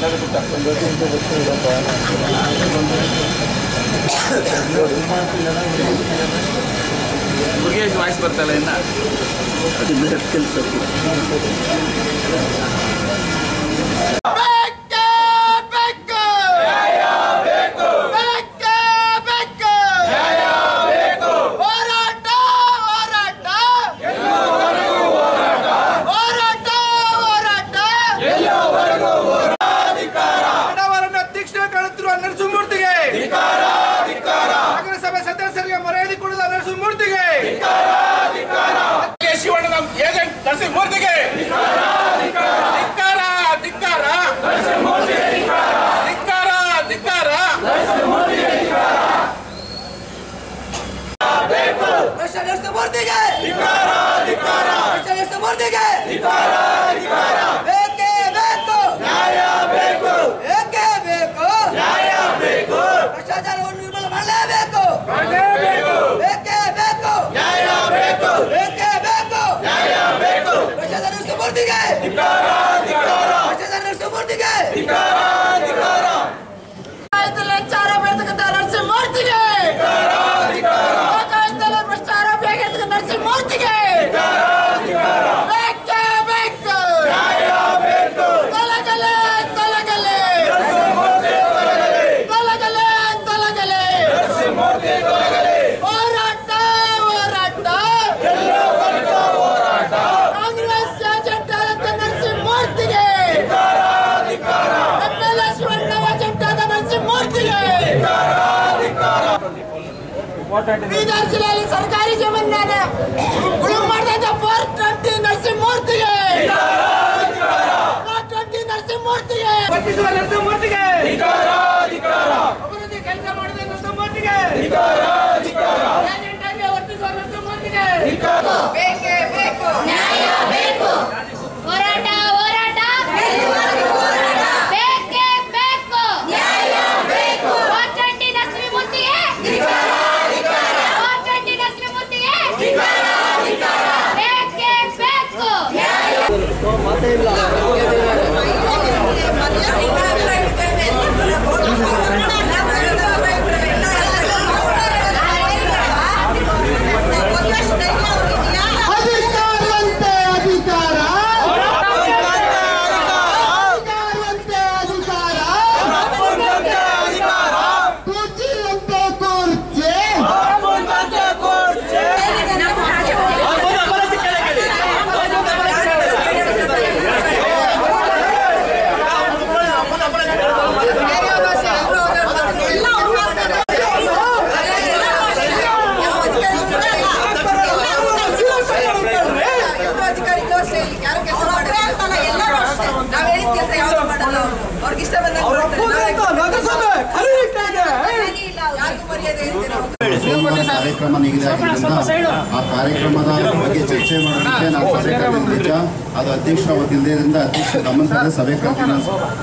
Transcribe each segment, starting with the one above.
Murugesh voice ಬರ್ತಲ್ಲ ಇನ್ನ ಹೋರಾಟ ಹೋರಾಟ ಹೋರಾಟ ಹೋರಾಟ ಬಡವರನ್ನ ತೀಕ್ಷ್ಣ ಕಾಣುತ್ತಿರುವ ನರಸಿಂಹಮೂರ್ತಿಗೆ ನಗರಸಭೆ ಸದಸ್ಯರಿಗೆ ಮರ್ಯಾದೆ ಕೊಡದ ನರಸಿಂಹಮೂರ್ತಿಗೆ ಶಿವಣ್ಣ ಏಜೆಂಟ್ ನರಸಿಂಹಮೂರ್ತಿಗೆ ಧಿಕ್ಕಾರ ಧಿಕ್ಕಾರ ಧಿಕ್ಕಾರ ಧಿಕ್ಕಾರ ಕೃಷ್ಣ ನರಸಿಂಹಮೂರ್ತಿಗೆ ಕೃಷ್ಣ ನರಸಿಂಹಮೂರ್ತಿಗೆ ಬೇಕೇ ಬೇಕು ಬೇಕೇ ಬೇಕು ಭ್ರಷ್ಟಾಚಾರವನ್ನು ನಿರ್ಮೂಲನೆ ಮಾಡಲೇಬೇಕು ಬೇಕೇ ಬೇಕು ಬೇಕೇ ಬೇಕು ಭ್ರಷ್ಟಾಚಾರ ನರಸಿಂಹಮೂರ್ತಿಗೆ ಭ್ರಷ್ಟಾಚಾರ ನರಸಿಂಹಮೂರ್ತಿಗೆ ಆಯ್ತಲ್ಲ ಚಾರ ಬೆಳೆತಕ್ಕಂಥ ನರಸಿಂಹಮೂರ್ತಿಗೆ ಆಯ್ತಲ್ಲ ಭ್ರಷ್ಟಾಚಾರ ಬೇಕಿರ್ತಕ್ಕಂಥ ನರಸಿಂಹಮೂರ್ತಿಗೆ ಬೇಕೇ ಬೇಕು ತೊಲಗಲೆ ತೊಲಗಲೆ ತೊಲಗಲೆ ತೊಲಗಲೆ ಹೋರಾಟ ಹೋರಾಟ ಕಾಂಗ್ರೆಸ್ ಏಜೆಂಟ್ ಆದಂತ ನರಸಿಂಹಮೂರ್ತಿಗೆ ಎಮ್ಮೆಲ್ಯೆ ಶಿವಣ್ಣ ಏಜೆಂಟ್ ಆದ ನರಸಿಂಹಮೂರ್ತಿಗೆ ಬೀದರ್ ಜಿಲ್ಲೆಯಲ್ಲಿ ಸರ್ಕಾರಿ ಜಮೀನ ಉಳು ಮಾಡಿದ ಫೋರ್ ಟ್ವೆಂಟಿ ನರಸಿಂಹಮೂರ್ತಿಗೆ ಫೋರ್ ಟ್ವೆಂಟಿ ನರಸಿಂಹಮೂರ್ತಿಗೆ ವರ್ತಿಸುವ ನರಸಿಂಹಮೂರ್ತಿಗೆ ಅಭಿವೃದ್ಧಿ ಕೆಲಸ ಮಾಡಿದ ನರಸಿಂಹಮೂರ್ತಿಗೆ ಏಜೆಂಟ್ ಆಗಿ ವರ್ತಿಸುವ ನರಸಿಂಹಮೂರ್ತಿಗೆ ಬೇಕೇ ಬೇಕು ನ್ಯಾಯ ಬೇಕು ಹೋರಾಟ ಹೋರಾಟ ಬೇಕೇ ಬೇಕು ನ್ಯಾಯ ಬೇಕು ಕೋಟಂಡಿ ನರಸಿಂಹಮೂರ್ತಿಗೆ ಕೋಟಂಡಿ ನರಸಿಂಹಮೂರ್ತಿಗೆ ಬೇಕೇ ಬೇಕು ಅಧಿಕಾರವಂತೆ ಅಧಿಕಾರ ಅಧಿಕಾರವಂತೆ ಅಧಿಕಾರ ಕುರ್ಚಿಯಂತೆ ಕುರ್ಚಿ ಅಧಿಕಾರಿಗಳು ಅಷ್ಟೇ ಇಲ್ಲಿ ಯಾರು ಕೆಲಸ ಮಾಡಲ್ಲ ಎಲ್ಲರೂ ಅಷ್ಟೇ ನಾವ್ ಹೇಳಿದ ಕೆಲಸ ಯಾವ್ದು ಮಾಡಲ್ಲ ಅವ್ರು. ಅವ್ರಿಗೆ ಇಷ್ಟ ಬಂದಾಗ ಯಾರಿಗೂ ಮರ್ಯಾದೆ ಇಲ್ದಿರೋ ಸೋಮವಾರ ಕಾರ್ಯಕ್ರಮ ನಿಗದಿಯಾಗಿದ್ದರಿಂದ ಆ ಕಾರ್ಯಕ್ರಮದ ಬಗ್ಗೆ ಚರ್ಚೆ ಮಾಡೋದಕ್ಕೆ ನಾವು ಸಭೆ ಕರೆದಿದ್ದು ನಿಜ ಅದು ಅಧ್ಯಕ್ಷರು ಅವತ್ತಿಲ್ಲದ್ರಿಂದ ಅಧ್ಯಕ್ಷ ಗಮನ ತಂದೆ ಸಭೆ ಕರೆದಿನ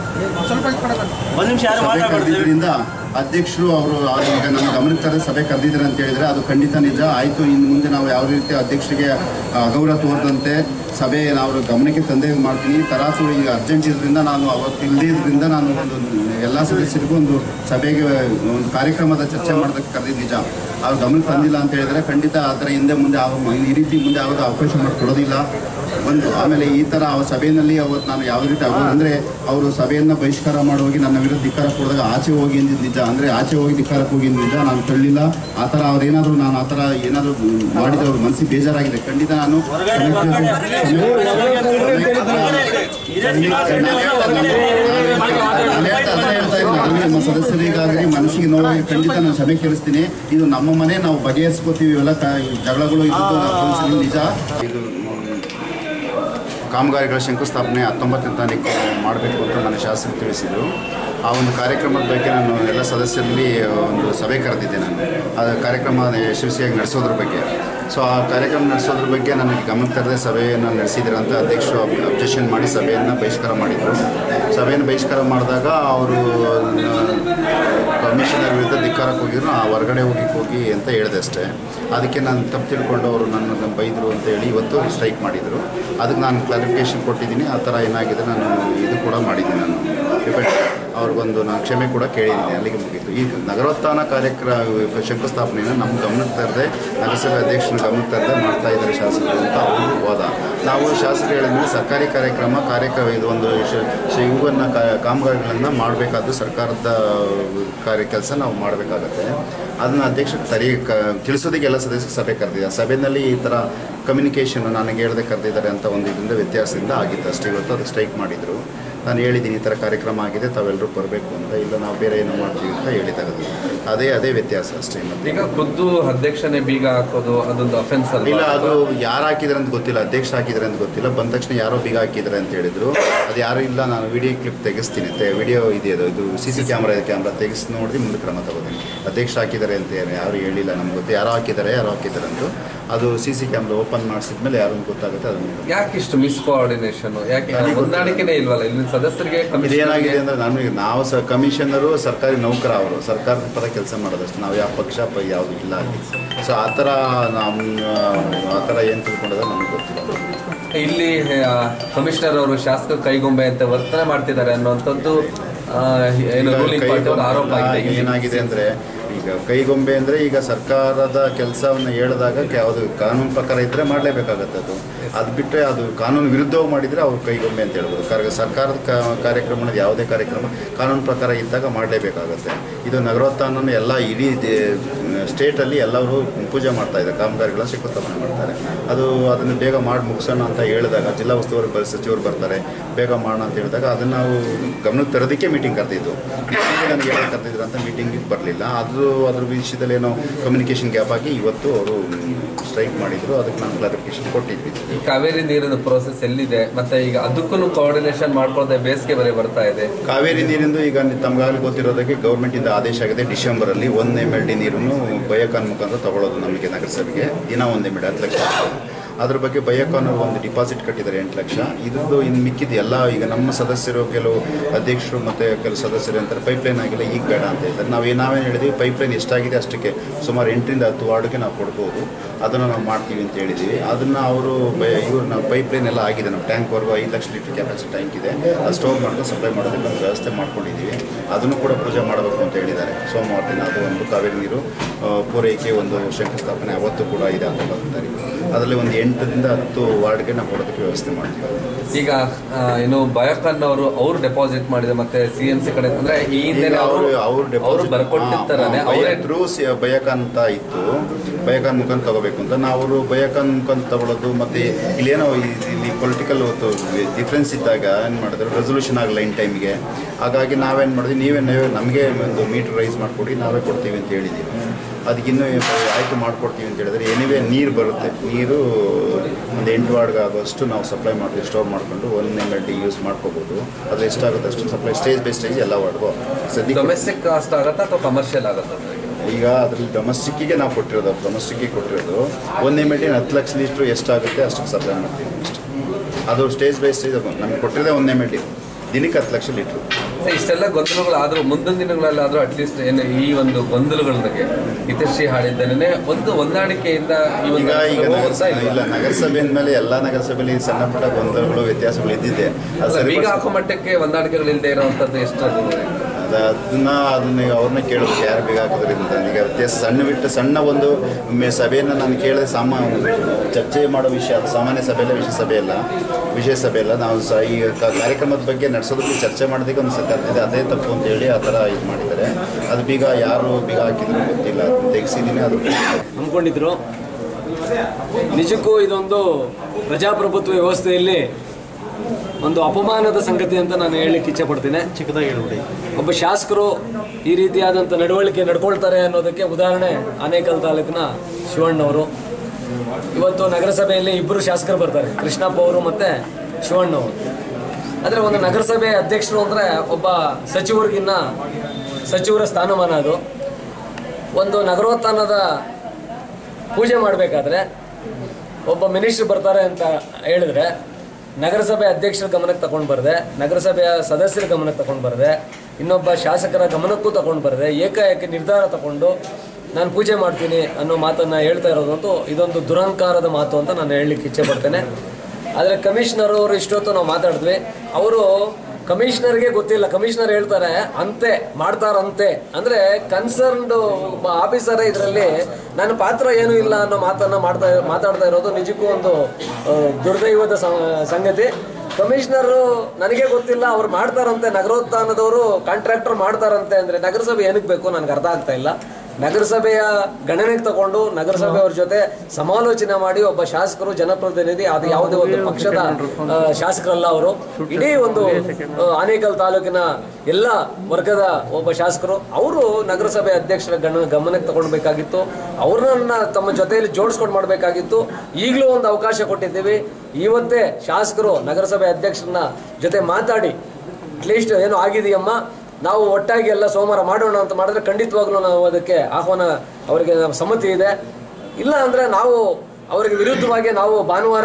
ಸಭೆ ಕರೆದಿದ್ದರಿಂದ ಅಧ್ಯಕ್ಷರು ಅವರು ಈಗ ನಮ್ಮ ಗಮನಕ್ಕೆ ತರದೆ ಸಭೆ ಕರೆದಿದ್ದಾರೆ ಅಂತ ಹೇಳಿದ್ರೆ ಅದು ಖಂಡಿತ ನಿಜ ಆಯಿತು ಇನ್ನು ಮುಂದೆ ನಾವು ಯಾವ ರೀತಿ ಅಧ್ಯಕ್ಷರಿಗೆ ಅಗೌರವ ತೋರದಂತೆ ಸಭೆ ನಾವು ಗಮನಕ್ಕೆ ತಂದೆ ಮಾಡ್ತೀನಿ ತರಾಸು ಈಗ ಅರ್ಜೆಂಟ್ ಇದ್ರಿಂದ ನಾನು ಅವತ್ತು ಇಲ್ಲದಿದ್ದರಿಂದ ನಾನು ಒಂದು ಎಲ್ಲ ಸದಸ್ಯರಿಗೂ ಒಂದು ಸಭೆಗೆ ಒಂದು ಕಾರ್ಯಕ್ರಮದ ಚರ್ಚೆ ಮಾಡೋದಕ್ಕೆ ಕರೆದಿದ್ದು ನಿಜ ಅವ್ರು ಗಮನಕ್ಕೆ ತಂದಿಲ್ಲ ಅಂತ ಹೇಳಿದ್ರೆ ಖಂಡಿತ ಆ ಥರ ಹಿಂದೆ ಮುಂದೆ ಆಗ ಈ ರೀತಿ ಮುಂದೆ ಆಗೋದು ಅವಕಾಶ ಮಾಡಿಕೊಡೋದಿಲ್ಲ ಒಂದು ಆಮೇಲೆ ಈ ಥರ ಆ ಸಭೆಯಲ್ಲಿ ಅವತ್ತು ನಾನು ಯಾವ ರೀತಿ ಆಗೋ ಅಂದರೆ ಅವರು ಸಭೆಯನ್ನು ಬಹಿಷ್ಕಾರ ಮಾಡೋಗಿ ನನ್ನ ವಿರುದ್ಧ ಧಿಕ್ಕಾರ ಕೊಡಿದಾಗ ಆಚೆ ಹೋಗಿ ಅಂದಿದ್ದು ನಿಜ ಅಂದರೆ ಆಚೆ ಹೋಗಿ ಧಿಕ್ಕಾರಕ್ಕೆ ಹೋಗಿ ನಿಜ ನಾನು ತಳ್ಳಿಲ್ಲ ಆ ಥರ ಅವ್ರು ಏನಾದರೂ ನಾನು ಆ ಥರ ಏನಾದರೂ ಮಾಡಿದ ಅವ್ರ ಮನಸ್ಸಿಗೆ ಬೇಜಾರಾಗಿದೆ ಖಂಡಿತ ನಾನು ನಮ್ಮ ಸದಸ್ಯರಿಗಾಗಲಿ ಮನಸ್ಸಿಗೆ ನೋವಾಗಿ ಖಂಡಿತ ನಾನು ಸಭೆ ಕೇಳಿಸ್ತೀನಿ ಇದು ನಮ್ಮ ಮನೆ ನಾವು ಬಗೆಹರಿಸ್ಕೋತೀವಿ ಇವೆಲ್ಲ ಕ- ಜಗಳಗಳು ಇದ್ದು ನಾವು ಪೊಲೀಸರಿಗೆ ನಿಜ ಇದು ಕಾಮಗಾರಿಗಳ ಶಂಕುಸ್ಥಾಪನೆ ಹತ್ತೊಂಬತ್ತನೇ ತಾರೀಕು ಮಾಡಬೇಕು ಅಂತ ನನ್ನ ಶಾಸಕರು ತಿಳಿಸಿದರು ಆ ಒಂದು ಕಾರ್ಯಕ್ರಮದ ಬಗ್ಗೆ ನಾನು ಎಲ್ಲ ಸದಸ್ಯರಲ್ಲಿ ಒಂದು ಸಭೆ ಕರೆದಿದ್ದೆ ನಾನು ಆ ಕಾರ್ಯಕ್ರಮ ಯಶಸ್ವಿಯಾಗಿ ನಡೆಸೋದ್ರ ಬಗ್ಗೆ ಸೊ ಆ ಕಾರ್ಯಕ್ರಮ ನಡೆಸೋದ್ರ ಬಗ್ಗೆ ನನಗೆ ಗಮನ ತರದೆ ಸಭೆಯನ್ನು ನಡೆಸಿದ್ರು ಅಂತ ಅಧ್ಯಕ್ಷರು ಅಬ್ಜೆಕ್ಷನ್ ಮಾಡಿ ಸಭೆಯನ್ನು ಬಹಿಷ್ಕಾರ ಮಾಡಿದರು ಸಭೆಯನ್ನು ಬಹಿಷ್ಕಾರ ಮಾಡಿದಾಗ ಅವರು ಕಮಿಷನರ್ ವಿರುದ್ಧ ಧಿಕ್ಕಾರಕ್ಕೆ ಹೋಗಿದ್ರು ಆ ಹೊರಗಡೆ ಹೋಗಿ ಹೋಗಿ ಅಂತ ಹೇಳಿದೆ ಅಷ್ಟೇ ಅದಕ್ಕೆ ನಾನು ತಪ್ಪು ತಿಳ್ಕೊಂಡು ಅವರು ನನ್ನ ಬೈದರು ಅಂತ ಹೇಳಿ ಇವತ್ತು ಸ್ಟ್ರೈಕ್ ಮಾಡಿದರು ಅದಕ್ಕೆ ನಾನು ಕ್ಲಾರಿಫಿಕೇಷನ್ ಕೊಟ್ಟಿದ್ದೀನಿ ಆ ಥರ ಏನಾಗಿದೆ ನಾನು ಇದು ಕೂಡ ಮಾಡಿದ್ದೀನಿ ನಾನು ರಿಪೆಟ್ ಅವ್ರಿಗೊಂದು ನಾನು ಕ್ಷಮೆ ಕೂಡ ಕೇಳಿದ್ದೀನಿ ಅಲ್ಲಿಗೆ ಮುಗೀತು ಈ ನಗರೋತ್ಥಾನ ಕಾರ್ಯಕ್ರಮ ಶಂಕುಸ್ಥಾಪನೆಯನ್ನು ನಮ್ಮ ಗಮನಕ್ಕೆ ತರದೆ ನಗರಸಭೆ ಅಧ್ಯಕ್ಷನ ಗಮನಕ್ಕೆ ತರದೆ ಮಾಡ್ತಾ ಇದ್ದಾರೆ ಶಾಸಕರು ಅಂತ ಅವರು ವಾದ ನಾವು ಶಾಸಕರು ಹೇಳಿದ ಮೇಲೆ ಸರ್ಕಾರಿ ಕಾರ್ಯಕ್ರಮ ಕಾರ್ಯಕ್ರಮ ಇದು ಒಂದು ಶ- ಶ- ಇವನ್ನು ಕಾಮಗಾರಿಗಳನ್ನು ಮಾಡಬೇಕಾದ್ದು ಸರ್ಕಾರದ ಕಾರ್ಯ ಕೆಲಸ ನಾವು ಮಾಡಬೇಕಾಗತ್ತೆ ಅದನ್ನು ಅಧ್ಯಕ್ಷರು ತರಿ ಕ ತಿಳಿಸೋದಕ್ಕೆ ಎಲ್ಲ ಸದಸ್ಯ ಸಭೆ ಕರೆದಿದೆ ಆ ಸಭೆಯಲ್ಲಿ ಈ ಥರ ಕಮ್ಯುನಿಕೇಷನ್ ನನಗೆ ಹೇಳ್ದೆ ಕರೆದಿದ್ದಾರೆ ಅಂತ ಒಂದು ಇದರಿಂದ ವ್ಯತ್ಯಾಸದಿಂದ ಆಗಿತ್ತು ಅಷ್ಟೇ ಇವತ್ತು ಅದಕ್ಕೆ ಸ್ಟ್ರೈಕ್ ಮಾಡಿದರು ನಾನು ಹೇಳಿದ್ದೀನಿ ಈ ಥರ ಕಾರ್ಯಕ್ರಮ ಆಗಿದೆ ತಾವೆಲ್ಲರೂ ಬರಬೇಕು ಅಂತ ಇಲ್ಲ ನಾವು ಬೇರೆ ಏನೋ ಮಾಡ್ತೀವಿ ಅಂತ ಹೇಳಿದ್ದಾರೆ ಅದೇ ಅದೇ ವ್ಯತ್ಯಾಸ ಅಷ್ಟೇ ಮತ್ತೆ ಈಗ ಖುದ್ದು ಅಧ್ಯಕ್ಷನೇ ಬೀಗ ಹಾಕೋದು ಅದೊಂದು ಅಫೆನ್ಸ್ ಇಲ್ಲ ಅಲ್ವಾ ಅದು ಯಾರು ಹಾಕಿದ್ದಾರೆ ಅಂತ ಗೊತ್ತಿಲ್ಲ ಅಧ್ಯಕ್ಷ ಹಾಕಿದ್ದಾರೆ ಅಂತ ಗೊತ್ತಿಲ್ಲ ಬಂದ ತಕ್ಷಣ ಯಾರೋ ಬೀಗ ಹಾಕಿದ್ದಾರೆ ಅಂತ ಹೇಳಿದ್ರು ಅದು ಯಾರು ಇಲ್ಲ ನಾನು ವಿಡಿಯೋ ಕ್ಲಿಪ್ ತೆಗಿಸ್ತೀನಿ ವಿಡಿಯೋ ಇದೆ ಅದು ಇದು ಸಿ ಸಿ ಕ್ಯಾಮ್ರಾ ಇದೆ ಕ್ಯಾಮ್ರಾ ತೆಗೆಸಿ ನೋಡಿ ಮುಂದೆ ಕ್ರಮ ತಗೋತೀನಿ ಅಧ್ಯಕ್ಷ ಹಾಕಿದ್ದಾರೆ ಅಂತ ಏನು ಯಾರು ಹೇಳಿಲ್ಲ ನಮ್ಗೆ ಗೊತ್ತು ಯಾರೋ ಹಾಕಿದ್ದಾರೆ ಯಾರೋ ಹಾಕಿದ್ದಾರೆ ಅಂತ ಅದು ಸಿ ಸಿ ಕ್ಯಾಮ್ರಾ ಓಪನ್ ಮಾಡಿಸಿದ್ಮೇಲೆ ಯಾರು ಅಂತ ಗೊತ್ತಾಗುತ್ತೆ ಅದನ್ನು ಯಾಕೆ ಇಷ್ಟು ಮಿಸ್ ಕೋಆರ್ಡಿನೇಷನ್ ಯಾಕೆ ಹೊಂದಾಣಿಕೆನೇ ಇಲ್ವಲ್ಲ ಇಲ್ಲಿ ಸದಸ್ಯರಿಗೆ ಇದು ಏನಾಗಿದೆ ಕಮಿಷನ್ ಅಂದ್ರೆ ನಮಗೆ ನಾವು ಸ ಕಮಿಷನರು ಸರ್ಕಾರಿ ನೌಕರ ಅವರು ಸರ್ಕಾರದ ಪರ ಕೆಲಸ ಮಾಡೋದಷ್ಟು ನಾವು ಯಾವ ಪಕ್ಷ ಪ ಯಾವುದು ಇಲ್ಲ ಅಲ್ಲಿ ಸೊ ಆ ಥರ ನಮ್ಮ ಆ ಥರ ಏನು ತಿಳ್ಕೊಂಡದ ನಮಗೆ ಗೊತ್ತಿಲ್ಲ ಇಲ್ಲಿ ಕಮಿಷನರ್ ಅವರು ಶಾಸಕ ಕೈಗೊಂಬೆ ಅಂತ ವರ್ತನೆ ಮಾಡ್ತಿದ್ದಾರೆ ಅನ್ನುವಂಥದ್ದು ಆ, ಏನು ಈಗ ರೂಲಿಂಗ್ ಪಾರ್ಟಿ ಕೈಗೊಂಬೆ ಆರೋಪ ಆಗಿದೆ ಇಲ್ಲಿ. ಏನಾಗಿದೆ ಅಂದ್ರೆ ಈಗ ಕೈಗೊಂಬೆ ಅಂದ್ರೆ ಈಗ ಸರ್ಕಾರದ ಕೆಲಸವನ್ನು ಹೇಳಿದಾಗ ಯಾವುದು ಕಾನೂನು ಪ್ರಕಾರ ಇದ್ರೆ ಮಾಡಲೇಬೇಕಾಗತ್ತೆ ಅದು ಅದು ಬಿಟ್ಟರೆ ಅದು ಕಾನೂನು ವಿರುದ್ಧವಾಗಿ ಮಾಡಿದರೆ ಅವ್ರು ಕೈಗೊಂಬೆ ಅಂತ ಹೇಳ್ಬೋದು ಕರ್- ಸರ್ಕಾರದ ಕ- ಕಾರ್ಯಕ್ರಮ ಯಾವುದೇ ಕಾರ್ಯಕ್ರಮ ಕಾನೂನು ಪ್ರಕಾರ ಇದ್ದಾಗ ಮಾಡಲೇಬೇಕಾಗತ್ತೆ ಇದು ನಗರೋತ್ಥಾನ ಎಲ್ಲ ಇಡೀ ದೇ- ಸ್ಟೇಟಲ್ಲಿ ಎಲ್ಲರೂ ಪೂಜೆ ಮಾಡ್ತಾ ಇದ್ದಾರೆ ಕಾಮಗಾರಿಗಳ ಶಂಕುಸ್ಥಾಪನೆ ಮಾಡ್ತಾರೆ ಅದು ಅದನ್ನು ಬೇಗ ಮಾಡಿ ಮುಗಿಸೋಣ ಅಂತ ಹೇಳಿದಾಗ ಜಿಲ್ಲಾ ಉಸ್ತುವಾರಿ ಬ- ಸಚಿವರು ಬರ್ತಾರೆ ಬೇಗ ಮಾಡೋಣ ಅಂತ ಹೇಳಿದಾಗ ಅದನ್ನು ನಾವು ಗಮನಕ್ಕೆ ತರೋದಕ್ಕೆ ಮೀಟಿಂಗ್ ಕರೆದಿದ್ದು ನನಗೆ ಹೇಳಿ ಕರೆದಿದ್ರು ಅಂತ ಮೀಟಿಂಗಿಗೆ ಬರಲಿಲ್ಲ ಅದು ಅದ್ರ ವಿಷಯದಲ್ಲಿ ಏನೋ ಕಮ್ಯುನಿಕೇಷನ್ ಗ್ಯಾಪ್ ಆಗಿ ಇವತ್ತು ಅವರು ಸ್ಟ್ರೈಕ್ ಮಾಡಿದ್ರು ಅದಕ್ಕೆ ನಾನು ಕ್ಲಾರಿಫಿಕೇಶನ್ ಕೊಟ್ಟಿದ್ವಿ ಈ ಕಾವೇರಿ ನೀರಿನ ಪ್ರೋಸೆಸ್ ಎಲ್ಲಿದೆ ಮತ್ತೆ ಈಗ ಅದಕ್ಕೂ ಕೋಆರ್ಡಿನೇಷನ್ ಮಾಡ್ಕೊಳ್ಳದೆ ಬೇಸಿಗೆ ಬರೀ ಬರ್ತಾ ಇದೆ ಕಾವೇರಿ ನೀರಿಂದು ಈಗ ತಮಗಾಗಲೇ ಗೊತ್ತಿರೋದಕ್ಕೆ ಗೌರ್ಮೆಂಟಿಂದ ಆದೇಶ ಆಗಿದೆ ಡಿಸೆಂಬರಲ್ಲಿ ಒಂದು ಎಮ್ ಎಲ್ ಡಿ ನೀರನ್ನು ಬಯೋಕಾನ್ ಮುಖಾಂತರ ತಗೊಳ್ಳೋದು ನಮಗೆ ನಗರಸಭೆಗೆ ದಿನ ಒಂದು ಎಮ್ ಎಲ್ ಹತ್ತು ಲಕ್ಷ ಅದ್ರ ಬಗ್ಗೆ ಬಯೋಕಾನ್ ಅವ್ರು ಒಂದು ಡಿಪಾಸಿಟ್ ಕಟ್ಟಿದ್ದಾರೆ ಎಂಟು ಲಕ್ಷ ಇದ್ರದ್ದು ಇನ್ನು ಮಿಕ್ಕಿದ ಎಲ್ಲ ಈಗ ನಮ್ಮ ಸದಸ್ಯರು ಕೆಲವು ಅಧ್ಯಕ್ಷರು ಮತ್ತು ಕೆಲವು ಸದಸ್ಯರು ಅಂತಾರೆ ಪೈಪ್ಲೈನ್ ಆಗಿಲ್ಲ ಈಗ ಬೇಡ ಅಂತ ಹೇಳ್ತಾರೆ ನಾವು ನಾವೇನು ಹೇಳಿದ್ವಿ ಪೈಪ್ಲೈನ್ ಎಷ್ಟಾಗಿದೆ ಅಷ್ಟಕ್ಕೆ ಸುಮಾರು ಎಂಟರಿಂದ ಹತ್ತು ವಾರ್ಡ್ಗೆ ನಾವು ಕೊಡ್ಬೋದು ಅದನ್ನು ನಾವು ಮಾಡ್ತೀವಿ ಅಂತ ಹೇಳಿದ್ದೀವಿ ಅದನ್ನು ಅವರು ಇವ್ರು ನಾವು ಪೈಪ್ಲೈನ್ ಎಲ್ಲ ಆಗಿದೆ ನಮ್ಮ ಟ್ಯಾಂಕ್ವರೆಗೂ ಐದು ಲಕ್ಷ ಲೀಟರ್ ಕೆಪಾಸಿಟಿ ಟ್ಯಾಂಕ್ ಇದೆ ಅದು ಸ್ಟೋರ್ ಮಾಡ್ಕೊಂಡು ಸಪ್ಲೈ ಮಾಡೋದಕ್ಕೆ ಒಂದು ವ್ಯವಸ್ಥೆ ಮಾಡ್ಕೊಂಡಿದ್ದೀವಿ ಅದನ್ನು ಕೂಡ ಪೂಜೆ ಮಾಡಬೇಕು ಅಂತ ಹೇಳಿದ್ದಾರೆ ಸೋಮವಾರ ದಿನ ಅದು ಒಂದು ಕಾವೇರಿ ನೀರು ಆ, ಪೂರೈಕೆ ಒಂದು ಶಂಕುಸ್ಥಾಪನೆ ಅವತ್ತು ಕೂಡ ಇದೆ ಅಂತ ಬರ್ತಾರೆ ಅದರಲ್ಲಿ ಒಂದು ಎಂಟರಿಂದ ಹತ್ತು ವಾರ್ಡ್ಗೆ ನಾವು ಕೊಡೋದಕ್ಕೆ ವ್ಯವಸ್ಥೆ ಮಾಡ್ತೀವಿ ಈಗ ಆ, ಏನು ಬಯೋಕಾನ್ ಅವರು ಅವ್ರು ಡೆಪಾಸಿಟ್ ಮಾಡಿದೆ ಮತ್ತೆ ಸಿ ಎಂ ಸಿ ಕಡೆ ಅಂದ್ರೆ ಈ ಹಿಂದೆ ಈಗ ಅವರು ಅವರು ಅವ್ರು ಅವರು ಡೆಪಾಸಿಟ್ ಬರ್ಕೊಟ್ಟಿರ್ತಾರನೆ ಅವರೇ ಥ್ರೂ ಬಯಕಾನ್ ಅಂತ ಇತ್ತು ಬಯಕಾನ್ ಮುಖಾಂತರ ತಗೋಬೇಕು ಅಂತ ನಾವು ಅವರು ಬಯಕಾನ್ ಮುಖಾಂತರ ತಗೊಳ್ಳೋದು ಮತ್ತೆ ಇಲ್ಲೇನೋ ಈ- ಇಲ್ಲಿ ಪೊಲಿಟಿಕಲ್ ಡಿಫ್ರೆನ್ಸ್ ಇದ್ದಾಗ ಏನು ಮಾಡಿದ್ರು ರೆಸೊಲ್ಯೂಷನ್ ಆಗಲ್ಲ ಇನ್ ಟೈಮ್ಗೆ ಹಾಗಾಗಿ ನಾವೇನು ಮಾಡಿದ್ವಿ ನೀವೇ ನೀವೇ ನಮಗೆ ಒಂದು ಮೀಟರ್ ರೈಸ್ ಮಾಡಿಕೊಡಿ ನಾವೇ ಕೊಡ್ತೀವಿ ಅಂತ ಹೇಳಿದ್ದೀವಿ ಅದಕ್ಕಿನ್ನೂ ಆಯ್ಕೆ ಮಾಡ್ಕೊಡ್ತೀವಿ ಅಂತ ಹೇಳಿದ್ರೆ ಎನಿವೇ ನೀರು ಬರುತ್ತೆ ನೀರು ಒಂದು ಎಂಟು ವಾರ್ಡ್ಗೆ ಆಗೋಷ್ಟು ನಾವು ಸಪ್ಲೈ ಮಾಡ್ತೀವಿ ಸ್ಟೋರ್ ಮಾಡಿಕೊಂಡು ಒಂದು ಎಮ್ ಎಲ್ ಡಿ ಯೂಸ್ ಮಾಡ್ಕೋಬೋದು ಅದು ಎಷ್ಟಾಗುತ್ತೆ ಅಷ್ಟು ಸಪ್ಲೈ ಸ್ಟೇಜ್ ಬೈ ಸ್ಟೇಜ್ ಎಲ್ಲ ವಾರ್ಡ್ಗೂ ಸದ್ಯಕ್ಕೆ ಡೊಮೆಸ್ಟಿಕ್ ಕಾಸ್ಟ್ ಆಗತ್ತಾ ಅಥವಾ ಕಮರ್ಷಿಯಲ್ ಆಗತ್ತಾ ಈಗ ಅದ್ರಲ್ಲಿ ಡೊಮೆಸ್ಟಿಕ್ಕಿಗೆ ನಾವು ಕೊಟ್ಟಿರೋದು ಡೊಮೆಸ್ಟಿಕ್ಕಿಗೆ ಕೊಟ್ಟಿರೋದು ಒಂದು ಎಮ್ ಎಲ್ ಹತ್ತು ಲಕ್ಷ ಲೀಟ್ರ್ ಎಷ್ಟಾಗುತ್ತೆ ಅಷ್ಟಕ್ಕೆ ಸಪ್ಲೈ ಮಾಡ್ತೀವಿ ಅಷ್ಟೇ ಅದು ಸ್ಟೇಜ್ ಬೈ ಸ್ಟೇಜ್ ನಮ್ಗೆ ಕೊಟ್ಟಿರೋದೇ ಒಂದು ಎಮ್ ಎಲ್ ಡಿ ದಿನಕ್ಕೆ ಹತ್ತು ಲಕ್ಷ ಲೀಟ್ರು ಇಷ್ಟೆಲ್ಲ ಗೊಂದಲಗಳು ಆದ್ರೂ ಮುಂದಿನ ದಿನಗಳಲ್ಲಾದ್ರೂ ಅಟ್ಲೀಸ್ಟ್ ಏನು ಈ ಒಂದು ಗೊಂದಲಗಳಿಗೆ ಹಿತಶ್ರೀ ಹಾಡಿದ್ದೇನೆ ಒಂದು ಹೊಂದಾಣಿಕೆಯಿಂದ ಈ ಒಂದು ಈಗ ಈಗ ಹೋಗ್ತಾ ನಗರಸಭೆ ಇಲ್ವಾ? ಇಲ್ಲ ನಗರಸಭೆ ಮೇಲೆ ಎಲ್ಲ ನಗರಸಭೆಯಲ್ಲಿ ಸಣ್ಣ ಪುಟ್ಟ ಗೊಂದಲಗಳು ವ್ಯತ್ಯಾಸಗಳು ಇದ್ದಿದೆ ಅದು ಅಲ್ಲ, ಬೀಗ ಸರಿಪಡಿಸ- ಹಾಕೋ ಮಟ್ಟಕ್ಕೆ ಹೊಂದಾಣಿಕೆಗಳು ಇಲ್ಲದೆ ಇರುವಂತದ್ದು ಎಷ್ಟು ಅದು ಅದ ಅದನ್ನ ಅದನ್ನ ಈಗ ಅವ್ರನ್ನ ಕೇಳಬೇಕು ಯಾರು ಬೇಗ ಹಾಕೋದ್ರಿಂದ ಈಗ ವ್ಯತ್ಯಾಸ ಸಣ್ಣ ಬಿಟ್ಟು ಸಣ್ಣ ಒಂದು ಮೆ- ಸಭೆಯನ್ನು ನಾನು ಕೇಳಿದ್ರೆ ಸಾಮಾ ಚರ್ಚೆ ಮಾಡೋ ವಿಷಯ ಅದು ಸಾಮಾನ್ಯ ಸಭೆಯಲ್ಲ ವಿಷಯ ಸಭೆ ಅಲ್ಲ ವಿಷಯ ಸಭೆ ಅಲ್ಲ ನಾವು ಸ ಈ ಕ- ಕಾರ್ಯಕ್ರಮದ ಬಗ್ಗೆ ನಡೆಸೋದಕ್ಕೆ ಚರ್ಚೆ ಮಾಡೋದಕ್ಕೆ ಒಂದು ಕರೆದಿದೆ ಅದೇ ತಪ್ಪು ಅಂತ ಹೇಳಿ ಆ ಥರ ಇದು ಮಾಡಿದ್ದಾರೆ ಅದು ಬೀಗ ಯಾರು ಬೀಗ ಹಾಕಿದ್ರು ಗೊತ್ತಿಲ್ಲ ಅದನ್ನ ತೆಗೆಸಿದ್ದೀನಿ ಅದು ಹಮ್ಮಿಕೊಂಡಿದ್ರು ನಿಜಕ್ಕೂ ಇದೊಂದು ಪ್ರಜಾಪ್ರಭುತ್ವ ವ್ಯವಸ್ಥೆಯಲ್ಲಿ ಒಂದು ಅಪಮಾನದ ಸಂಗತಿ ಅಂತ ನಾನು ಹೇಳಲಿಕ್ಕೆ ಇಚ್ಛೆಪಡ್ತೀನಿ ಚಿಕ್ಕದಾಗಿ ಹೇಳ್ಬಿಡಿ ಒಬ್ಬ ಶಾಸಕರು ಈ ರೀತಿಯಾದಂಥ ನಡವಳಿಕೆ ನಡ್ಕೊಳ್ತಾರೆ ಅನ್ನೋದಕ್ಕೆ ಉದಾಹರಣೆ ಆನೇಕಲ್ ತಾಲೂಕಿನ ಶಿವಣ್ಣವರು ಇವತ್ತು ನಗರಸಭೆಯಲ್ಲಿ ಇಬ್ಬರು ಶಾಸಕರು ಬರ್ತಾರೆ ಕೃಷ್ಣಪ್ಪ ಅವರು ಮತ್ತು ಶಿವಣ್ಣವರು ಆದರೆ ಒಂದು ನಗರಸಭೆ ಅಧ್ಯಕ್ಷರು ಅಂದರೆ ಒಬ್ಬ ಸಚಿವರಿಗಿನ್ನ ಸಚಿವರ ಸ್ಥಾನಮಾನ ಅದು ಒಂದು ನಗರೋತ್ಥಾನದ ಪೂಜೆ ಮಾಡಬೇಕಾದ್ರೆ ಒಬ್ಬ ಮಿನಿಸ್ಟ್ರ್ ಬರ್ತಾರೆ ಅಂತ ಹೇಳಿದ್ರೆ ನಗರಸಭೆ ಅಧ್ಯಕ್ಷರ ಗಮನಕ್ಕೆ ತಗೊಂಡು ಬರದೆ ನಗರಸಭೆಯ ಸದಸ್ಯರ ಗಮನಕ್ಕೆ ತಗೊಂಡು ಬರದೆ ಇನ್ನೊಬ್ಬ ಶಾಸಕರ ಗಮನಕ್ಕೂ ತಗೊಂಡು ಬರದೆ ಏಕಾಏಕಿ ನಿರ್ಧಾರ ತಗೊಂಡು ನಾನು ಪೂಜೆ ಮಾಡ್ತೀನಿ ಅನ್ನೋ ಮಾತನ್ನು ಹೇಳ್ತಾ ಇರೋದಂತೂ ಇದೊಂದು ದುರಹಂಕಾರದ ಮಾತು ಅಂತ ನಾನು ಹೇಳಲಿಕ್ಕೆ ಇಚ್ಛೆ ಪಡ್ತೇನೆ ಆದರೆ ಕಮಿಷನರ್ ಅವರು ಇಷ್ಟೊತ್ತು ನಾವು ಮಾತಾಡಿದ್ವಿ ಅವರು ಕಮಿಷನರ್ಗೆ ಗೊತ್ತಿಲ್ಲ ಕಮಿಷನರ್ ಹೇಳ್ತಾರೆ ಅಂತೆ ಮಾಡ್ತಾರಂತೆ ಅಂದ್ರೆ ಕನ್ಸರ್ನ್ಡ್ ಆಫೀಸರೇ ಇದರಲ್ಲಿ ನನ್ನ ಪಾತ್ರ ಏನೂ ಇಲ್ಲ ಅನ್ನೋ ಮಾತನ್ನ ಮಾಡ್ತಾ ಮಾತಾಡ್ತಾ ಇರೋದು ನಿಜಕ್ಕೂ ಒಂದು ಆ, ದುರ್ದೈವದ ಸ- ಸಂಗತಿ ಕಮಿಷನರ್ ನನಗೆ ಗೊತ್ತಿಲ್ಲ ಅವ್ರು ಮಾಡ್ತಾರಂತೆ ನಗರೋತ್ಥಾನದವರು ಕಾಂಟ್ರಾಕ್ಟರ್ ಮಾಡ್ತಾರಂತೆ ಅಂದ್ರೆ ನಗರಸಭೆ ಏನಕ್ಕೆ ಬೇಕು ನನಗೆ ಅರ್ಥ ಆಗ್ತಾ ಇಲ್ಲ ನಗರಸಭೆಯ ಗಣನೆಗೆ ತಗೊಂಡು ನಗರಸಭೆಯವ್ರ ಜೊತೆ ಸಮಾಲೋಚನೆ ಮಾಡಿ ಒಬ್ಬ ಶಾಸಕರು ಜನಪ್ರತಿನಿಧಿ ಅದು ಯಾವುದೇ ಒಂದು ಪಕ್ಷದ ಆ, ಶಾಸಕರಲ್ಲ ಅವರು ಇಡೀ ಒಂದು ಆ, ಆನೇಕಲ್ ತಾಲೂಕಿನ ಎಲ್ಲ ವರ್ಗದ ಒಬ್ಬ ಶಾಸಕರು ಅವರು ನಗರಸಭೆ ಅಧ್ಯಕ್ಷರ ಗಣ ಗಮನಕ್ಕೆ ತಗೊಳ್ಬೇಕಾಗಿತ್ತು ಅವ್ರನ್ನ ತಮ್ಮ ಜೊತೆಯಲ್ಲಿ ಜೋಡಿಸ್ಕೊಂಡು ಮಾಡಬೇಕಾಗಿತ್ತು ಈಗಲೂ ಒಂದು ಅವಕಾಶ ಕೊಟ್ಟಿದ್ದೀವಿ ಇವತ್ತೇ ಶಾಸಕರು ನಗರಸಭೆ ಅಧ್ಯಕ್ಷರನ್ನ ಜೊತೆ ಮಾತಾಡಿ ಅಟ್ಲೀಸ್ಟ್ ಏನೋ ಆಗಿದೆಯಮ್ಮ ನಾವು ಒಟ್ಟಾಗಿ ಎಲ್ಲ ಸೋಮವಾರ ಮಾಡೋಣ ಅಂತ ಮಾಡಿದ್ರೆ ಖಂಡಿತವಾಗ್ಲೂ ನಾವು ಅದಕ್ಕೆ ಆಹ್ವಾನ ಅವರಿಗೆ ನಮ್ಮ ಸಮ್ಮತಿ ಇದೆ ಇಲ್ಲ ಅಂದ್ರೆ ನಾವು ಅವರಿಗೆ ವಿರುದ್ಧವಾಗಿ ನಾವು ಭಾನುವಾರ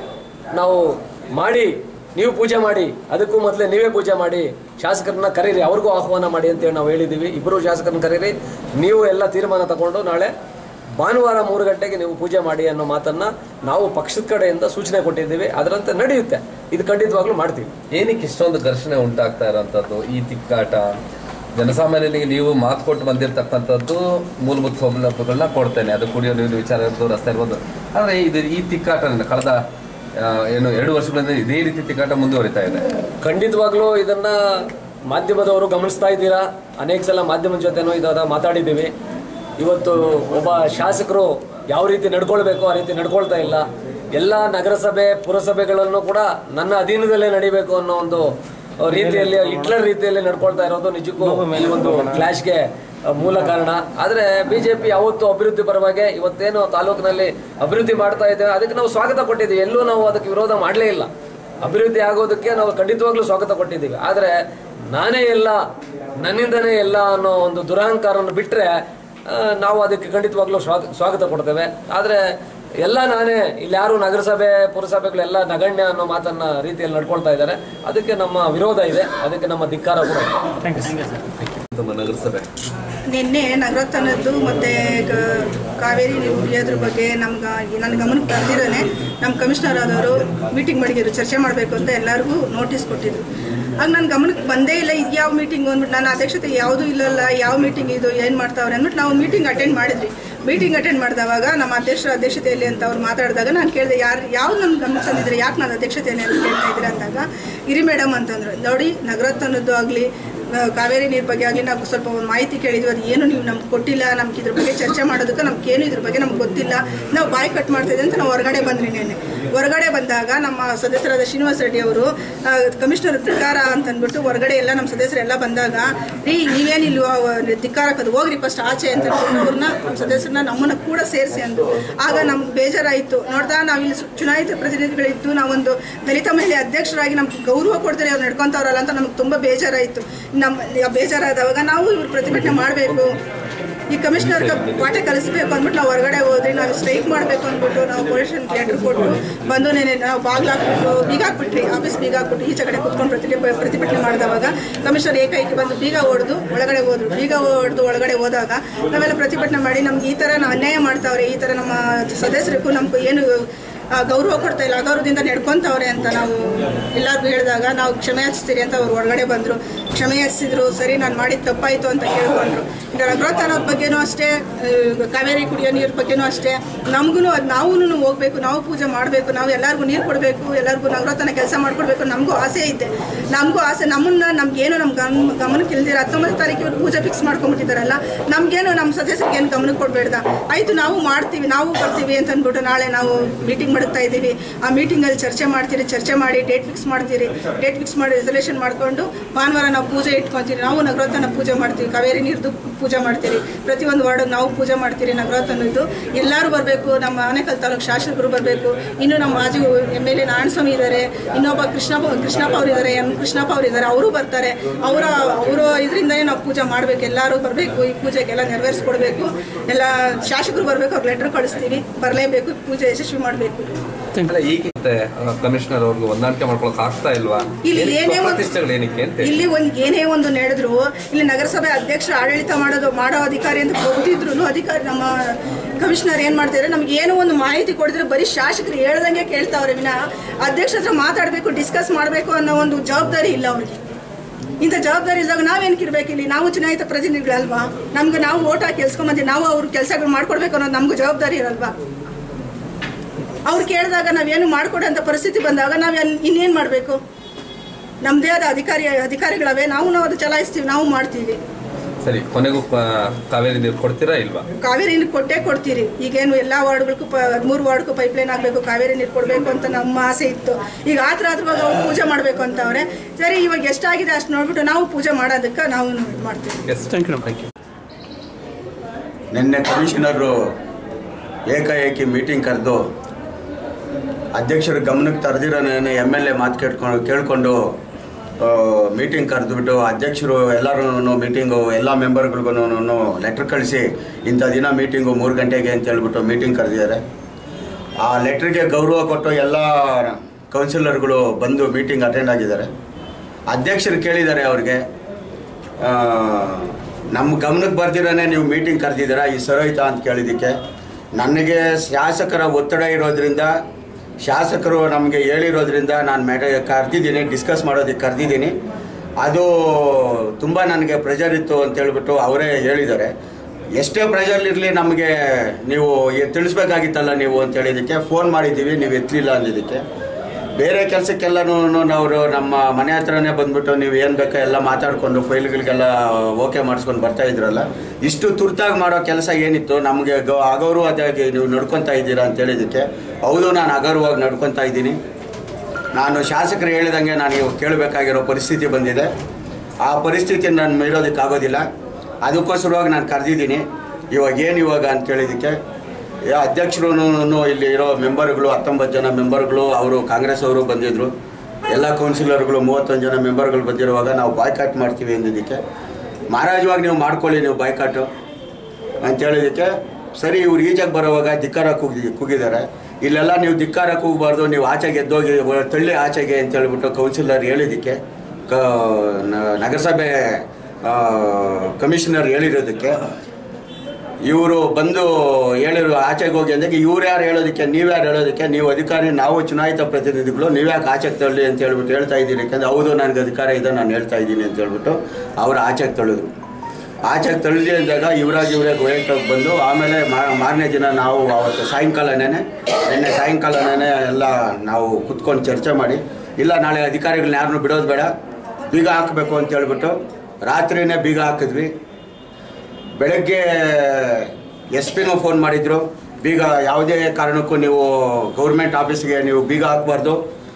ನಾವು ಮಾಡಿ ನೀವು ಪೂಜೆ ಮಾಡಿ ಅದಕ್ಕೂ ಮೊದಲೇ ನೀವೇ ಪೂಜೆ ಮಾಡಿ ಶಾಸಕರನ್ನ ಕರೀರಿ ಅವ್ರಿಗೂ ಆಹ್ವಾನ ಮಾಡಿ ಅಂತೇಳಿ ನಾವು ಹೇಳಿದ್ದೀವಿ ಇಬ್ಬರು ಶಾಸಕರನ್ನ ಕರೀರಿ ನೀವು ಎಲ್ಲ ತೀರ್ಮಾನ ತಗೊಂಡು ನಾಳೆ ಭಾನುವಾರ ಮೂರು ಗಂಟೆಗೆ ನೀವು ಪೂಜೆ ಮಾಡಿ ಅನ್ನೋ ಮಾತನ್ನ ನಾವು ಪಕ್ಷದ ಕಡೆಯಿಂದ ಸೂಚನೆ ಕೊಟ್ಟಿದ್ದೀವಿ ಅದರಂತೆ ನಡೆಯುತ್ತೆ ಇದು ಖಂಡಿತವಾಗ್ಲೂ ಮಾಡ್ತೀವಿ ಏನಕ್ಕೆ ಇಷ್ಟೊಂದು ಘರ್ಷಣೆ ಉಂಟಾಗ್ತಾ ಇರೋಂಥದ್ದು ಈ ತಿಕ್ಕಾಟ ಜನಸಾಮಾನ್ಯರಿಗೆ ನೀವು ಮಾತು ಕೊಟ್ಟು ಬಂದಿರತಕ್ಕಂಥದ್ದು ಮೂಲಭೂತ ಸೌಲಭ್ಯಗಳನ್ನ ಕೊಡ್ತೇನೆ ಅದು ಕುಡಿಯೋ ನೀರು ವಿಚಾರ ಇರ್ಬೋದು ರಸ್ತೆ ಇರ್ಬೋದು ಆದರೆ ಇದು ಈ ತಿಕ್ಕಾಟ ಕಳೆದ ಆ, ಏನು ಎರಡು ವರ್ಷಗಳಿಂದ ಇದೇ ರೀತಿ ತಿಕ್ಕಾಟ ಮುಂದುವರಿತಾ ಇದೆ ಖಂಡಿತವಾಗ್ಲೂ ಇದನ್ನ ಮಾಧ್ಯಮದವರು ಗಮನಿಸ್ತಾ ಇದ್ದೀರಾ ಅನೇಕ ಸಲ ಮಾಧ್ಯಮದ ಜೊತೆನೂ ಇದಾದ ಮಾತಾಡಿದ್ದೀವಿ ಇವತ್ತು ಒಬ್ಬ ಶಾಸಕರು ಯಾವ ರೀತಿ ನಡ್ಕೊಳ್ಬೇಕು ಆ ರೀತಿ ನಡ್ಕೊಳ್ತಾ ಇಲ್ಲ ಎಲ್ಲ ನಗರಸಭೆ ಪುರಸಭೆಗಳನ್ನು ಕೂಡ ನನ್ನ ಅಧೀನದಲ್ಲೇ ನಡಿಬೇಕು ಅನ್ನೋ ಒಂದು ರೀತಿಯಲ್ಲಿ ಹಿಟ್ಲರ್ ರೀತಿಯಲ್ಲಿ ನಡ್ಕೊಳ್ತಾ ಇರೋದು ನಿಜಕ್ಕೂ ಈ ಒಂದು ಕ್ಲಾಶ್ಗೆ ಮೂಲ ಕಾರಣ ಆದ್ರೆ ಬಿಜೆಪಿ ಯಾವತ್ತು ಅಭಿವೃದ್ಧಿ ಪರವಾಗಿ ಇವತ್ತೇನು ತಾಲೂಕಿನಲ್ಲಿ ಅಭಿವೃದ್ಧಿ ಮಾಡ್ತಾ ಇದ್ದೇವೆ ಅದಕ್ಕೆ ನಾವು ಸ್ವಾಗತ ಕೊಟ್ಟಿದ್ದೀವಿ ಎಲ್ಲೂ ನಾವು ಅದಕ್ಕೆ ವಿರೋಧ ಮಾಡಲೇ ಇಲ್ಲ ಅಭಿವೃದ್ಧಿ ಆಗೋದಕ್ಕೆ ನಾವು ಖಂಡಿತವಾಗ್ಲೂ ಸ್ವಾಗತ ಕೊಟ್ಟಿದ್ದೀವಿ ಆದರೆ ನಾನೇ ಎಲ್ಲ ನನ್ನಿಂದನೇ ಎಲ್ಲ ಅನ್ನೋ ಒಂದು ದುರಹಂಕಾರವನ್ನು ಬಿಟ್ಟರೆ ನಾವು ಅದಕ್ಕೆ ಖಂಡಿತವಾಗ್ಲೂ ಸ್ವಾಗ ಸ್ವಾಗತ ಕೊಡ್ತೇವೆ ಆದರೆ ಎಲ್ಲ ನಾನೇ ಇಲ್ಲಿ ಯಾರು ನಗರಸಭೆ ಪುರಸಭೆಗಳೆಲ್ಲ ನಗಣ್ಯ ಅನ್ನೋ ಮಾತನ್ನ ರೀತಿಯಲ್ಲಿ ನಡ್ಕೊಳ್ತಾ ಇದ್ದಾರೆ ಅದಕ್ಕೆ ನಮ್ಮ ವಿರೋಧ ಇದೆ ಅದಕ್ಕೆ ನಮ್ಮ ಧಿಕ್ಕಾರ ಕೂಡ ಇದೆ. ನಮ್ಮ ನಗರಸಭೆ ನಿನ್ನೆ ನಗರೋತ್ಥಾನದ್ದು ಮತ್ತು ಕಾವೇರಿ ನೀರು ಕುಡಿಯೋದ್ರ ಬಗ್ಗೆ ನಮ್ಗೆ ನನ್ನ ಗಮನಕ್ಕೆ ತಂದಿರೋನೆ ನಮ್ಮ ಕಮಿಷನರ್ ಆದವರು ಮೀಟಿಂಗ್ ಮಾಡಿದ್ರು ಚರ್ಚೆ ಮಾಡಬೇಕು ಅಂತ ಎಲ್ಲರಿಗೂ ನೋಟಿಸ್ ಕೊಟ್ಟಿದ್ರು ಆಗ ನನ್ನ ಗಮನಕ್ಕೆ ಬಂದೇ ಇಲ್ಲ ಇದು ಯಾವ ಮೀಟಿಂಗ್ ಅಂದ್ಬಿಟ್ಟು ನನ್ನ ಅಧ್ಯಕ್ಷತೆ ಯಾವುದೂ ಇಲ್ಲಲ್ಲ ಯಾವ ಮೀಟಿಂಗ್ ಇದು ಏನು ಮಾಡ್ತಾವ್ರೆ ಅಂದ್ಬಿಟ್ಟು ನಾವು ಮೀಟಿಂಗ್ ಅಟೆಂಡ್ ಮಾಡಿದ್ವಿ ಮೀಟಿಂಗ್ ಅಟೆಂಡ್ ಮಾಡಿದವಾಗ ನಮ್ಮ ಅಧ್ಯಕ್ಷರ ಅಧ್ಯಕ್ಷತೆಯಲ್ಲಿ ಅಂತ ಅವ್ರು ಮಾತಾಡಿದಾಗ ನಾನು ಕೇಳಿದೆ ಯಾರು ಯಾವ್ದು ನನ್ನ ಗಮನಕ್ಕೆ ತಂದಿದ್ರೆ ಯಾಕೆ ನನ್ನ ಅಧ್ಯಕ್ಷತೆಯಲ್ಲಿ ಅಂತ ಕೇಳ್ತಾ ಇದ್ದೀರಾ ಅಂದಾಗ ಇರಿ ಮೇಡಮ್ ಅಂತಂದ್ರು ನೋಡಿ ನಗರೋತ್ಥಾನದ್ದು ಆಗಲಿ ಕಾವೇರಿ ನೀರು ಬಗ್ಗೆ ಆಗಲಿ ನಾವು ಸ್ವಲ್ಪ ಒಂದು ಮಾಹಿತಿ ಕೇಳಿದ್ವಿ ಅದು ಏನು ನೀವು ನಮ್ಗೆ ಕೊಟ್ಟಿಲ್ಲ ನಮ್ಗೆ ಇದ್ರ ಬಗ್ಗೆ ಚರ್ಚೆ ಮಾಡೋದಕ್ಕೆ ನಮ್ಗೆ ಏನು ಇದ್ರ ಬಗ್ಗೆ ನಮ್ಗೆ ಗೊತ್ತಿಲ್ಲ ನಾವು ಬಾಯಿ ಕಟ್ ಮಾಡ್ತಿದ್ದೆ ಅಂತ ನಾವು ಹೊರಗಡೆ ಬಂದ್ರಿ ನೆನ್ನೆ ಹೊರಗಡೆ ಬಂದಾಗ ನಮ್ಮ ಸದಸ್ಯರಾದ ಶ್ರೀನಿವಾಸ ರೆಡ್ಡಿ ಅವರು ಕಮಿಷನರ್ ಧಿಕ್ಕಾರ ಅಂತ ಅಂದ್ಬಿಟ್ಟು ಹೊರಗಡೆ ಎಲ್ಲ ನಮ್ಮ ಸದಸ್ಯರೆಲ್ಲ ಬಂದಾಗ ರೀ ನೀವೇನಿಲ್ವ ಧಿಕ್ಕಾರಕ್ಕದು ಹೋಗ್ರಿ ಫಸ್ಟ್ ಆಚೆ ಅಂತ ಅಂದ್ಬಿಟ್ಟು ಅವ್ರನ್ನ ನಮ್ಮ ಸದಸ್ಯರನ್ನ ನಮ್ಮನ್ನ ಕೂಡ ಸೇರಿಸಿ ಅಂದ್ರು ಆಗ ನಮ್ಗೆ ಬೇಜಾರಾಯಿತು ನೋಡ್ದಾ ನಾವಿಲ್ಲಿ ಸು- ಚುನಾಯಿತ ಪ್ರತಿನಿಧಿಗಳಿದ್ದು ನಾವೊಂದು ದಲಿತ ಮಹಿಳೆ ಅಧ್ಯಕ್ಷರಾಗಿ ನಮ್ಗೆ ಗೌರವ ಕೊಡ್ತಾರೆ ಅವ್ರು ನಡ್ಕೊಂತವ್ರಲ್ಲ ಅಂತ ನಮ್ಗೆ ತುಂಬ ಬೇಜಾರಾಯಿತು ನಮ್ಮ ಬೇಜಾರಾದವಾಗ ನಾವು ಇವ್ರು ಪ್ರತಿಭಟನೆ ಮಾಡಬೇಕು ಈ ಕಮಿಷನರ್ಗೆ ಪಾಠ ಕಲಿಸ್ಬೇಕು ಅಂದ್ಬಿಟ್ಟು ನಾವು ಹೊರಗಡೆ ಹೋದ್ರಿ ನಾವು ಸ್ಟ್ರೈಕ್ ಮಾಡಬೇಕು ಅಂದ್ಬಿಟ್ಟು ನಾವು ಪೊಲೀಸ್ ಲೆಟರ್ ಕೊಟ್ಟು ಬಂದು ನೆನೆ ನಾವು ಬಾಗ್ಲು ಹಾಕ್ಬಿಟ್ಟು ಬೀಗ ಹಾಕ್ಬಿಟ್ರಿ ಆಫೀಸ್ ಬೀಗ ಹಾಕ್ಬಿಟ್ಟು ಈಚೆ ಕಡೆ ಕುತ್ಕೊಂಡು ಪ್ರತಿ ಪ್ರತಿಭಟನೆ ಮಾಡಿದವಾಗ ಕಮಿಷನರ್ ಏಕೈಕಿ ಬಂದು ಬೀಗ ಹೊಡೆದು ಒಳಗಡೆ ಹೋದ್ರು ಬೀಗ ಹೊಡೆದು ಒಳಗಡೆ ಹೋದಾಗ ನಾವೆಲ್ಲ ಪ್ರತಿಭಟನೆ ಮಾಡಿ ನಮ್ಗೆ ಈ ಥರ ನಾವು ಅನ್ಯಾಯ ಮಾಡ್ತಾವ್ರೆ ಈ ಥರ ನಮ್ಮ ಸದಸ್ಯರಿಗೂ ನಮ್ಗೆ ಏನು ಆ, ಗೌರವ ಕೊಡ್ತಾ ಇಲ್ಲ ಅಗೌರವದಿಂದ ನಡ್ಕೊಂತವ್ರೆ ಅಂತ ನಾವು ಎಲ್ಲರಿಗೂ ಹೇಳಿದಾಗ ನಾವು ಕ್ಷಮೆ ಯಾಚಿಸ್ತೀರಿ ಅಂತ ಅವ್ರು ಹೊರಗಡೆ ಬಂದರು ಕ್ಷಮೆ ಯಾಚಿಸಿದ್ರು ಸರಿ ನಾನು ಮಾಡಿದ ತಪ್ಪಾಯಿತು ಅಂತ ಕೇಳ್ಕೊಂಡ್ರು ಈಗ ನಗರೋತ್ಥಾನದ ಬಗ್ಗೆನೂ ಅಷ್ಟೇ ಆ, ಕಾವೇರಿ ಕುಡಿಯೋ ನೀರು ಬಗ್ಗೆನೂ ಅಷ್ಟೇ ನಮಗೂ ಅದು ನಾವು ಹೋಗ್ಬೇಕು ನಾವು ಪೂಜೆ ಮಾಡಬೇಕು ನಾವು ಎಲ್ಲರಿಗೂ ನೀರು ಕೊಡಬೇಕು ಎಲ್ಲರಿಗೂ ನಗರೋತ್ಥಾನ ಕೆಲಸ ಮಾಡ್ಕೊಡ್ಬೇಕು ನಮಗೂ ಆಸೆ ಐತೆ ನಮಗೂ ಆಸೆ ನಮ್ಮನ್ನ ನಮ್ಗೇನು ನಮ್ಮ ಗಮ್ ಗಮನಕ್ಕೆ ಇಲ್ದಿರ ಹತ್ತೊಂಬತ್ತು ತಾರೀಕು ಇವ್ರು ಪೂಜೆ ಫಿಕ್ಸ್ ಮಾಡ್ಕೊಂಡ್ಬಿಟ್ಟಿದ್ದಾರಲ್ಲ ನಮ್ಗೇನು ನಮ್ಮ ಸದಸ್ಯರಿಗೆ ಏನು ಗಮನಕ್ಕೆ ಕೊಡಬೇಡ್ದ ಆಯಿತು ನಾವು ಮಾಡ್ತೀವಿ ನಾವು ಬರ್ತೀವಿ ಅಂತ ಅಂದ್ಬಿಟ್ಟು ನಾಳೆ ನಾವು ಮೀಟಿಂಗ್ ಮಾಡುತ್ತಾ ಇದ್ದೀವಿ ಆ ಮೀಟಿಂಗಲ್ಲಿ ಚರ್ಚೆ ಮಾಡ್ತೀರಿ ಚರ್ಚೆ ಮಾಡಿ ಡೇಟ್ ಫಿಕ್ಸ್ ಮಾಡ್ತೀರಿ ಡೇಟ್ ಫಿಕ್ಸ್ ಮಾಡಿ ರೆಸಲ್ಯೂಷನ್ ಮಾಡಿಕೊಂಡು ಭಾನುವಾರ ನಾವು ಪೂಜೆ ಇಟ್ಕೊತೀವಿ ನಾವು ನಗರೋತ್ಥಾನ ಪೂಜೆ ಮಾಡ್ತೀವಿ ಕಾವೇರಿ ನೀರ್ದು ಪೂಜೆ ಮಾಡ್ತೀರಿ ಪ್ರತಿಯೊಂದು ವಾರ್ಡಿಗೆ ನಾವು ಪೂಜೆ ಮಾಡ್ತೀರಿ ನಗರೋತ್ಥಾನದ್ದು ಎಲ್ಲರೂ ಬರಬೇಕು ನಮ್ಮ ಆನೇಕಲ್ ತಾಲೂಕು ಶಾಸಕರು ಬರಬೇಕು ಇನ್ನು ನಮ್ಮ ಮಾಜಿ ಎಮ್ ಎಲ್ ಎ ನಾರಾಯಣಸ್ವಾಮಿ ಇದ್ದಾರೆ ಇನ್ನೊಬ್ಬ ಕೃಷ್ಣಪ್ಪ ಕೃಷ್ಣಪ್ಪ ಅವರು ಇದ್ದಾರೆ ಎಂ ಕೃಷ್ಣಪ್ಪ ಅವರು ಇದ್ದಾರೆ ಅವರು ಬರ್ತಾರೆ ಅವರ ಅವರ ಇದರಿಂದನೇ ನಾವು ಪೂಜೆ ಮಾಡಬೇಕು ಎಲ್ಲರೂ ಬರಬೇಕು ಈ ಪೂಜೆಗೆಲ್ಲ ನೆರವೇರಿಸ್ಕೊಡ್ಬೇಕು ಎಲ್ಲ ಶಾಸಕರು ಬರಬೇಕು ಅವ್ರು ಲೆಟ್ರ್ ಕಳಿಸ್ತೀವಿ ಬರಲೇಬೇಕು ಪೂಜೆ ಯಶಸ್ವಿ ಮಾಡಬೇಕು ಅಲ್ಲ ಈಗ ಕಮಿಷನರ್ ಅವ್ರಿಗೆ ಹೊಂದಾಣಿಕೆ ಮಾಡ್ಕೊಳಕ್ ಆಗ್ತಾ ಇಲ್ವಾ ಇಲ್ಲಿ ಏನಕ್ಕೆ ಏನೇ ಒಂದು- ಪ್ರತಿಷ್ಠೆಗಳು ಏನಕ್ಕೆ ಅಂತ ಹೇಳಿ? ಇಲ್ಲಿ ಒಂದು ಏನೇ ಒಂದು ನಡೆದ್ರು ಇಲ್ಲಿ ನಗರಸಭೆ ಅಧ್ಯಕ್ಷರು ಆಡಳಿತ ಮಾಡೋದು ಮಾಡೋ ಅಧಿಕಾರಿ ಅಂತ ಗೊತ್ತಿದ್ರು ಅಧಿಕಾರಿ ನಮ್ಮ ಕಮಿಷನರ್ ಏನ್ ಮಾಡ್ತಿದ್ರೆ ನಮ್ಗೆ ಏನೋ ಒಂದು ಮಾಹಿತಿ ಕೊಡಿದ್ರೆ ಬರೀ ಶಾಸಕರು ಹೇಳ್ದಂಗೆ ಕೇಳ್ತಾವ್ರೆ ವಿನ ಅಧ್ಯಕ್ಷ ಹತ್ರ ಮಾತಾಡಬೇಕು ಡಿಸ್ಕಸ್ ಮಾಡಬೇಕು ಅನ್ನೋ ಒಂದು ಜವಾಬ್ದಾರಿ ಇಲ್ಲ ಅವ್ರಿಗೆ ಇಂಥ ಜವಾಬ್ದಾರಿ ಇದ್ದಾಗ ನಾವೇನಕ್ಕೆ ಇರ್ಬೇಕು ಇಲ್ಲಿ ನಾವು ಚುನಾಯಿತ ಪ್ರತಿನಿಧಿಗಳಲ್ವಾ ನಮ್ಗೆ ನಾವು ಓಟ್ ಹಾಕಿ ಕೆಲ್ಸ್ಕೊಂಬಂದು ನಾವು ಅವ್ರ ಕೆಲಸಗಳು ಮಾಡ್ಕೊಡ್ಬೇಕು ಅನ್ನೋದು ನಮ್ಗೆ ಜವಾಬ್ದಾರಿ ಇರಲ್ವಾ ಅವ್ರು ಕೇಳಿದಾಗ ನಾವೇನು ಮಾಡ್ಕೊಡೋಂಥ ಪರಿಸ್ಥಿತಿ ಬಂದಾಗ ನಾವು ಇನ್ನೇನು ಮಾಡಬೇಕು ನಮ್ಮದೇ ಆದ ಅಧಿಕಾರಿ ಅಧಿಕಾರಿಗಳವೆ ನಾವು ನಾವು ಅದು ಚಲಾಯಿಸ್ತೀವಿ ನಾವು ಮಾಡ್ತೀವಿ ಸರಿ ಕೊನೆಗೂ ಕ- ಕಾವೇರಿ ನೀರು ಕೊಡ್ತೀರಾ ಇಲ್ವಾ ಕಾವೇರಿ ನೀರು ಕೊಟ್ಟೇ ಕೊಡ್ತೀರಿ ಈಗೇನು ಎಲ್ಲ ವಾರ್ಡ್ಗಳಿಗೂ ಪ ಹದಿಮೂರು ವಾರ್ಡ್ಗೂ ಪೈಪ್ಲೈನ್ ಆಗಬೇಕು ಕಾವೇರಿ ನೀರು ಕೊಡಬೇಕು ಅಂತ ನಮ್ಮ ಆಸೆ ಇತ್ತು ಈಗ ಆತ್ರ ಆತ್ರವಾಗ ಅವ್ರು ಪೂಜೆ ಮಾಡಬೇಕು ಅಂತ ಅವ್ರೆ ಸರಿ ಇವಾಗ ಎಷ್ಟಾಗಿದೆ ಅಷ್ಟು ನೋಡ್ಬಿಟ್ಟು ನಾವು ಪೂಜೆ ಮಾಡೋದಕ್ಕೆ ನಾವು ಇದು ಮಾಡ್ತೀವಿ yes thank you thank you ನಿನ್ನೆ ಕಮಿಷನರು ಏಕಾಏಕಿ ಮೀಟಿಂಗ್ ಕರೆದು ಅಧ್ಯಕ್ಷರ ಗಮನಕ್ಕೆ ತರದಿರೋನೇ ಎಮ್ ಎಲ್ ಎ ಮಾತು ಕೇಳ್ಕೊಂಡು ಕೇಳಿಕೊಂಡು ಮೀಟಿಂಗ್ ಕರೆದುಬಿಟ್ಟು ಅಧ್ಯಕ್ಷರು ಎಲ್ಲರೂ ಮೀಟಿಂಗು ಎಲ್ಲ ಮೆಂಬರ್ಗಳಿಗೂ ಲೆಟ್ರ್ ಕಳಿಸಿ ಇಂಥ ದಿನ ಮೀಟಿಂಗು ಮೂರು ಗಂಟೆಗೆ ಅಂತ ಹೇಳ್ಬಿಟ್ಟು ಮೀಟಿಂಗ್ ಕರೆದಿದ್ದಾರೆ ಆ ಲೆಟ್ರಿಗೆ ಗೌರವ ಕೊಟ್ಟು ಎಲ್ಲ ಕೌನ್ಸಿಲರ್ಗಳು ಬಂದು ಮೀಟಿಂಗ್ ಅಟೆಂಡ್ ಆಗಿದ್ದಾರೆ ಅಧ್ಯಕ್ಷರು ಕೇಳಿದ್ದಾರೆ ಅವ್ರಿಗೆ ಆ, ನಮ್ಮ ಗಮನಕ್ಕೆ ಬರ್ದಿರೋನೆ ನೀವು ಮೀಟಿಂಗ್ ಕರೆದಿದ್ದೀರಾ ಈ ಸರೋಯ್ತಾ ಅಂತ ಕೇಳಿದ್ದಕ್ಕೆ ನನಗೆ ಶಾಸಕರ ಒತ್ತಡ ಇರೋದ್ರಿಂದ ಶಾಸಕರು ನಮಗೆ ಹೇಳಿರೋದ್ರಿಂದ ನಾನು ಮ್ಯಾಟ ಕರೆದಿದ್ದೀನಿ ಡಿಸ್ಕಸ್ ಮಾಡೋದಕ್ಕೆ ಕರೆದಿದ್ದೀನಿ ಅದು ತುಂಬ ನನಗೆ ಪ್ರೆಷರ್ ಇತ್ತು ಅಂತ ಹೇಳ್ಬಿಟ್ಟು ಅವರೇ ಹೇಳಿದ್ದಾರೆ ಎಷ್ಟೇ ಪ್ರೆಷರ್ ಇರಲಿ ನಮಗೆ ನೀವು ಎ- ತಿಳಿಸ್ಬೇಕಾಗಿತ್ತಲ್ಲ ನೀವು ಅಂತ ಹೇಳಿದ್ದಕ್ಕೆ ಫೋನ್ ಮಾಡಿದ್ದೀವಿ ನೀವು ಎತ್ತಲಿಲ್ಲ ಅಂದಿದ್ದಕ್ಕೆ ಬೇರೆ ಕೆಲಸಕ್ಕೆಲ್ಲನೂ ನಾವು ನಮ್ಮ ಮನೆ ಹತ್ರನೇ ಬಂದ್ಬಿಟ್ಟು ನೀವು ಏನು ಬೇಕೋ ಎಲ್ಲ ಮಾತಾಡಿಕೊಂಡು ಫೈಲ್ಗಳಿಗೆಲ್ಲ ಓಕೆ ಮಾಡಿಸ್ಕೊಂಡು ಬರ್ತಾ ಇದ್ರಲ್ಲ ಇಷ್ಟು ತುರ್ತಾಗಿ ಮಾಡೋ ಕೆಲಸ ಏನಿತ್ತು ನಮಗೆ ಗೌ ಅಗೌರವವಾಗಿ ನೀವು ನಡ್ಕೊತಾ ಇದ್ದೀರಾ ಅಂತ ಹೇಳಿದ್ದಕ್ಕೆ ಹೌದು ನಾನು ಅಗೌರವವಾಗಿ ನಡ್ಕೊತಾ ಇದ್ದೀನಿ ನಾನು ಶಾಸಕರು ಹೇಳಿದಂಗೆ ನಾನು ಇವಾಗ ಕೇಳಬೇಕಾಗಿರೋ ಪರಿಸ್ಥಿತಿ ಬಂದಿದೆ ಆ ಪರಿಸ್ಥಿತಿ ನಾನು ಮೀರೋದಕ್ಕಾಗೋದಿಲ್ಲ ಅದಕ್ಕೋಸ್ಕರವಾಗಿ ನಾನು ಕರೆದಿದ್ದೀನಿ ಇವಾಗ ಏನು ಇವಾಗ ಅಂತ ಕೇಳಿದ್ದಕ್ಕೆ ಅಧ್ಯಕ್ಷರು ಇಲ್ಲಿ ಇರೋ ಮೆಂಬರ್ಗಳು ಹತ್ತೊಂಬತ್ತು ಜನ ಮೆಂಬರ್ಗಳು ಅವರು ಕಾಂಗ್ರೆಸ್ ಅವರು ಬಂದಿದ್ದರು ಎಲ್ಲ ಕೌನ್ಸಿಲರ್ಗಳು ಮೂವತ್ತೊಂದು ಜನ ಮೆಂಬರ್ಗಳು ಬಂದಿರುವಾಗ ನಾವು ಬಾಯ್ಕಾಟ್ ಮಾಡ್ತೀವಿ ಅಂದಿದ್ದಕ್ಕೆ ಮಹಾರಾಜವಾಗಿ ನೀವು ಮಾಡ್ಕೊಳ್ಳಿ ನೀವು ಬಾಯ್ಕಾಟು ಅಂತ ಹೇಳಿದ್ದಕ್ಕೆ ಸರಿ ಇವ್ರು ಈಜಾಗಿ ಬರೋವಾಗ ಧಿಕ್ಕಾರ ಕೂಗಿ ಕೂಗಿದ್ದಾರೆ ಇಲ್ಲೆಲ್ಲ ನೀವು ಧಿಕ್ಕಾರ ಕೂಗಬಾರ್ದು ನೀವು ಆಚೆಗೆ ಎದ್ದೋಗಿ ಒ- ತಳ್ಳಿ ಆಚೆಗೆ ಅಂತ ಹೇಳ್ಬಿಟ್ಟು ಕೌನ್ಸಿಲರ್ ಹೇಳಿದ್ದಕ್ಕೆ ಕ ನ- ನಗರಸಭೆ ಆ, ಕಮಿಷನರ್ ಹೇಳಿರೋದಕ್ಕೆ ಇವರು ಬಂದು ಹೇಳಿರೋ ಆಚೆಗೆ ಹೋಗಿ ಅಂದಾಗ ಇವ್ರು ಯಾರು ಹೇಳೋದಕ್ಕೆ ನೀವು ಯಾರು ಹೇಳೋದಕ್ಕೆ ನೀವು ಅಧಿಕಾರಿ ನಾವು ಚುನಾಯಿತ ಪ್ರತಿನಿಧಿಗಳು ನೀವು ಯಾಕೆ ಆಚೆಗೆ ತಳ್ಳಿ ಅಂತ ಹೇಳ್ಬಿಟ್ಟು ಹೇಳ್ತಾ ಇದ್ದೀರಿ ಯಾಕಂದ್ರೆ ಹೌದು ನನಗೆ ಅಧಿಕಾರ ಇದೆ ನಾನು ಹೇಳ್ತಾ ಇದ್ದೀನಿ ಅಂತ ಹೇಳ್ಬಿಟ್ಟು ಅವ್ರು ಆಚೆಗೆ ತಳ್ಳಿದ್ರು ಆಚೆಗೆ ತಳ್ಳಿ ಅಂದಾಗ ಯುವರಾಜ್ ಇವರೇ ಗೋಯಂಕಕ್ಕೆ ಬಂದು ಆಮೇಲೆ ಮಾರನೇ ದಿನ ನಾವು ಅವತ್ತು ಸಾಯಂಕಾಲನೇ ನಿನ್ನೆ ಸಾಯಂಕಾಲನೇ ಎಲ್ಲ ನಾವು ಕುತ್ಕೊಂಡು ಚರ್ಚೆ ಮಾಡಿ ಇಲ್ಲ ನಾಳೆ ಅಧಿಕಾರಿಗಳನ್ನ ಯಾರನ್ನೂ ಬಿಡೋದು ಬೇಡ ಬೀಗ ಹಾಕಬೇಕು ಅಂತ ಹೇಳ್ಬಿಟ್ಟು ರಾತ್ರಿನೇ ಬೀಗ ಹಾಕಿದ್ವಿ ಬೆಳಗ್ಗೆ ಎಸ್ ಪಿನೂ ಫೋನ್ ಮಾಡಿದ್ರು ಬೀಗ ಯಾವುದೇ ಕಾರಣಕ್ಕೂ ನೀವು ಗೌರ್ಮೆಂಟ್ ಆಫೀಸ್ಗೆ ನೀವು ಬೀಗ ಹಾಕಬಾರ್ದು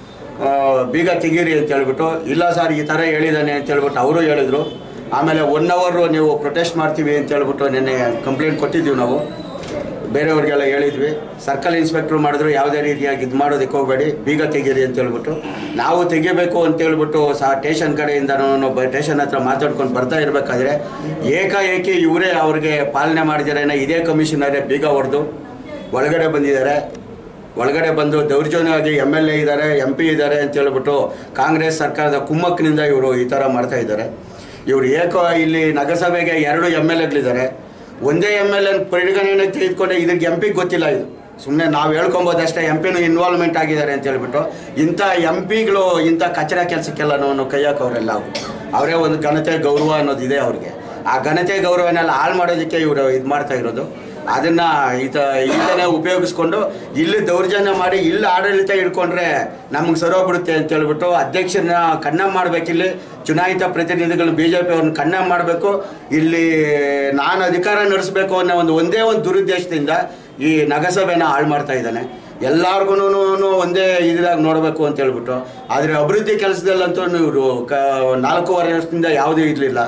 ಬೀಗ ತೆಗೀರಿ ಅಂತ ಹೇಳ್ಬಿಟ್ಟು ಇಲ್ಲ ಸರ್ ಈ ಥರ ಹೇಳಿದ್ದಾನೆ ಅಂತ ಹೇಳ್ಬಿಟ್ಟು ಅವರು ಹೇಳಿದರು ಆಮೇಲೆ ಒನ್ ಅವರು ನೀವು ಪ್ರೊಟೆಸ್ಟ್ ಮಾಡ್ತೀವಿ ಅಂತ ಹೇಳ್ಬಿಟ್ಟು ನಿನ್ನೆ ಕಂಪ್ಲೇಂಟ್ ಕೊಟ್ಟಿದ್ದೀವಿ ನಾವು ಬೇರೆಯವ್ರಿಗೆಲ್ಲ ಹೇಳಿದ್ವಿ ಸರ್ಕಲ್ ಇನ್ಸ್ಪೆಕ್ಟ್ರು ಮಾಡಿದ್ರು ಯಾವುದೇ ರೀತಿಯಾಗಿ ಇದು ಮಾಡೋದಕ್ಕೆ ಹೋಗಬೇಡಿ ಬೀಗ ತೆಗೀರಿ ಅಂತ ಹೇಳ್ಬಿಟ್ಟು ನಾವು ತೆಗಿಬೇಕು ಅಂತ ಹೇಳ್ಬಿಟ್ಟು ಸಹ ಟೇಷನ್ ಕಡೆಯಿಂದನೂ ಟೇಷನ್ ಹತ್ರ ಮಾತಾಡ್ಕೊಂಡು ಬರ್ತಾ ಇರಬೇಕಾದ್ರೆ ಏಕಾಏಕಿ ಇವರೇ ಅವ್ರಿಗೆ ಪಾಲನೆ ಮಾಡಿದಾರೇನೆ ಇದೇ ಕಮಿಷನರೇ ಬೀಗ ಹೊಡೆದು ಒಳಗಡೆ ಬಂದಿದ್ದಾರೆ ಒಳಗಡೆ ಬಂದು ದೌರ್ಜನ್ಯವಾಗಿ ಎಮ್ ಎಲ್ ಎ ಇದ್ದಾರೆ ಎಂ ಪಿ ಇದ್ದಾರೆ ಅಂತ ಹೇಳ್ಬಿಟ್ಟು ಕಾಂಗ್ರೆಸ್ ಸರ್ಕಾರದ ಕುಮ್ಮಕ್ಕಿನಿಂದ ಇವರು ಈ ಥರ ಮಾಡ್ತಾ ಇದ್ದಾರೆ ಇವರು ಏಕೋ ಇಲ್ಲಿ ನಗರಸಭೆಗೆ ಎರಡು ಎಮ್ ಎಲ್ ಎಗಳಿದ್ದಾರೆ ಒಂದೇ ಎಮ್ ಎಲ್ ಎನ್ ಪರಿಗಣನೆ ತೆಗೆದುಕೊಂಡೆ ಇದಕ್ಕೆ ಎಂ ಪಿಗೆ ಗೊತ್ತಿಲ್ಲ ಇದು ಸುಮ್ಮನೆ ನಾವು ಹೇಳ್ಕೊಬೋದಷ್ಟೇ ಎಂ ಪಿನೂ ಇನ್ವಾಲ್ವ್ಮೆಂಟ್ ಆಗಿದ್ದಾರೆ ಅಂತ ಹೇಳ್ಬಿಟ್ಟು ಇಂಥ ಎಂ ಪಿಗಳು ಇಂಥ ಕಚರ ಕೆಲಸಕ್ಕೆಲ್ಲ ಕೈ ಹಾಕೋರೆಲ್ಲ ಅವರು ಅವರೇ ಒಂದು ಘನತೆ ಗೌರವ ಅನ್ನೋದಿದೆ ಅವ್ರಿಗೆ ಆ ಘನತೆ ಗೌರವನೆಲ್ಲ ಹಾಳು ಮಾಡೋದಕ್ಕೆ ಇವರು ಇದು ಮಾಡ್ತಾ ಇರೋದು ಅದನ್ನ ಈತ ಈತನೇ ಉಪಯೋಗಿಸ್ಕೊಂಡು ಇಲ್ಲಿ ದೌರ್ಜನ್ಯ ಮಾಡಿ ಇಲ್ಲಿ ಆಡಳಿತ ಇಟ್ಕೊಂಡ್ರೆ ನಮ್ಗೆ ಸರೋಗ್ಬಿಡುತ್ತೆ ಅಂತ ಹೇಳ್ಬಿಟ್ಟು ಅಧ್ಯಕ್ಷರನ್ನ ಕನ್ನ ಮಾಡ್ಬೇಕಿಲ್ಲಿ ಚುನಾಯಿತ ಪ್ರತಿನಿಧಿಗಳು ಬಿ ಜೆ ಪಿ ಅವ್ರನ್ನ ಕನ್ನ ಮಾಡಬೇಕು ಇಲ್ಲಿ ನಾನು ಅಧಿಕಾರ ನಡೆಸಬೇಕು ಅನ್ನೋ ಒಂದು ಒಂದೇ ಒಂದು ದುರುದ್ದೇಶದಿಂದ ಈ ನಗರಸಭೆನ ಹಾಳು ಮಾಡ್ತಾ ಇದ್ದಾನೆ ಎಲ್ಲಾರ್ಗು ಒಂದೇ ಇದ್ರಾಗ ನೋಡಬೇಕು ಅಂತ ಹೇಳ್ಬಿಟ್ಟು ಆದರೆ ಅಭಿವೃದ್ಧಿ ಕೆಲಸದಲ್ಲಂತೂ ಇವರು ಕ ನಾಲ್ಕೂವರೆ ವರ್ಷದಿಂದ ಯಾವುದೂ ಇರಲಿಲ್ಲ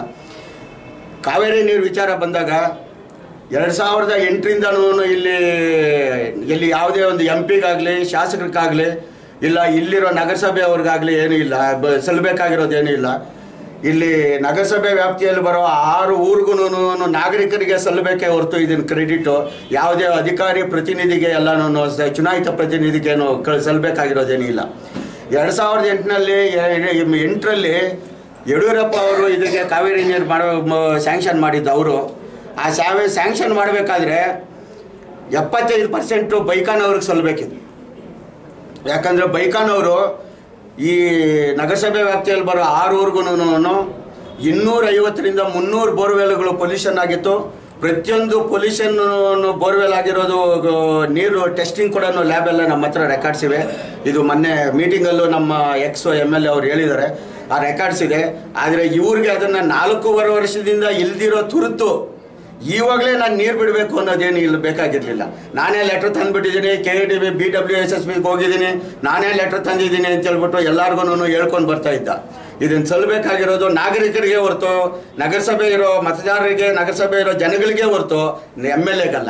ಕಾವೇರಿ ನೀರು ವಿಚಾರ ಬಂದಾಗ ಎರಡು ಸಾವಿರದ ಎಂಟರಿಂದನೂ ಇಲ್ಲಿ ಇಲ್ಲಿ ಯಾವುದೇ ಒಂದು ಎಂ ಪಿಗಾಗಲಿ ಶಾಸಕರಿಗಾಗಲಿ ಇಲ್ಲ ಇಲ್ಲಿರೋ ನಗರಸಭೆಯವ್ರಿಗಾಗಲಿ ಏನೂ ಇಲ್ಲ ಬ ಸಲ್ಲಬೇಕಾಗಿರೋದು ಏನೂ ಇಲ್ಲ ಇಲ್ಲಿ ನಗರಸಭೆ ವ್ಯಾಪ್ತಿಯಲ್ಲಿ ಬರೋ ಆರು ಊರಿಗೂ ನಾಗರಿಕರಿಗೆ ಸಲ್ಲಬೇಕೇ ಹೊರತು ಇದನ್ನು ಕ್ರೆಡಿಟು ಯಾವುದೇ ಅಧಿಕಾರಿ ಪ್ರತಿನಿಧಿಗೆ ಎಲ್ಲನೂ ಚುನಾಯಿತ ಪ್ರತಿನಿಧಿಗೇನು ಕ ಸಲ್ಲಬೇಕಾಗಿರೋದೇನಿಲ್ಲ ಎರಡು ಸಾವಿರದ ಎಂಟರಲ್ಲಿ ಎಂಟರಲ್ಲಿ ಯಡಿಯೂರಪ್ಪ ಅವರು ಇದಕ್ಕೆ ಕಾವೇರಿ ನೀರು ಮಾಡೋ ಸ್ಯಾಂಕ್ಷನ್ ಮಾಡಿದ್ದು ಅವರು ಆ ಸಾವೇ ಸ್ಯಾಂಕ್ಷನ್ ಮಾಡಬೇಕಾದ್ರೆ ಎಪ್ಪತ್ತೈದು ಪರ್ಸೆಂಟು ಬೈಕಾನ್ ಅವ್ರಿಗೆ ಸಲ್ಲಬೇಕಿತ್ತು ಯಾಕಂದರೆ ಬೈಕಾನ್ ಅವರು ಈ ನಗರಸಭೆ ವ್ಯಾಪ್ತಿಯಲ್ಲಿ ಬರೋ ಆರು ಊರಿಗೂ ಇನ್ನೂರ ಐವತ್ತರಿಂದ ಮುನ್ನೂರು ಬೋರ್ವೆಲ್ಗಳು ಪೊಲ್ಯೂಷನ್ ಆಗಿತ್ತು ಪ್ರತಿಯೊಂದು ಪೊಲ್ಯೂಷನ್ ಬೋರ್ವೆಲ್ ಆಗಿರೋದು ಗ- ನೀರು ಟೆಸ್ಟಿಂಗ್ ಕೂಡ ಲ್ಯಾಬ್ ಎಲ್ಲ ನಮ್ಮ ಹತ್ರ ರೆಕಾರ್ಡ್ಸ್ ಇವೆ ಇದು ಮೊನ್ನೆ ಮೀಟಿಂಗಲ್ಲೂ ನಮ್ಮ ಎಕ್ಸ್ ಎಮ್ ಎಲ್ ಎ ಅವ್ರು ಹೇಳಿದ್ದಾರೆ ಆ ರೆಕಾರ್ಡ್ಸ್ ಇದೆ ಆದರೆ ಇವ್ರಿಗೆ ಅದನ್ನು ನಾಲ್ಕೂವರೆ ವರ್ಷದಿಂದ ಇಲ್ದಿರೋ ತುರ್ತು ಇವಾಗಲೇ ನಾನು ನೀರು ಬಿಡಬೇಕು ಅನ್ನೋದೇನು ಇಲ್ಲಿ ಬೇಕಾಗಿರಲಿಲ್ಲ ನಾನೇ ಲೆಟ್ರ್ ತಂದುಬಿಟ್ಟಿದ್ದೀನಿ K D B B W S S ಬಿಗೆ ಹೋಗಿದ್ದೀನಿ ನಾನೇ ಲೆಟ್ರ್ ತಂದಿದ್ದೀನಿ ಅಂತ ಹೇಳ್ಬಿಟ್ಟು ಎಲ್ಲರಿಗೂ ಹೇಳ್ಕೊಂಡು ಬರ್ತಾ ಇದ್ದ ಇದನ್ನು ಸಲ್ಲಬೇಕಾಗಿರೋದು ನಾಗರಿಕರಿಗೆ ಹೊರತು ನಗರಸಭೆ ಇರೋ ಮತದಾರರಿಗೆ ನಗರಸಭೆ ಇರೋ ಜನಗಳಿಗೆ ಹೊರತು ಎಮ್ ಎಲ್ ಎಗಲ್ಲ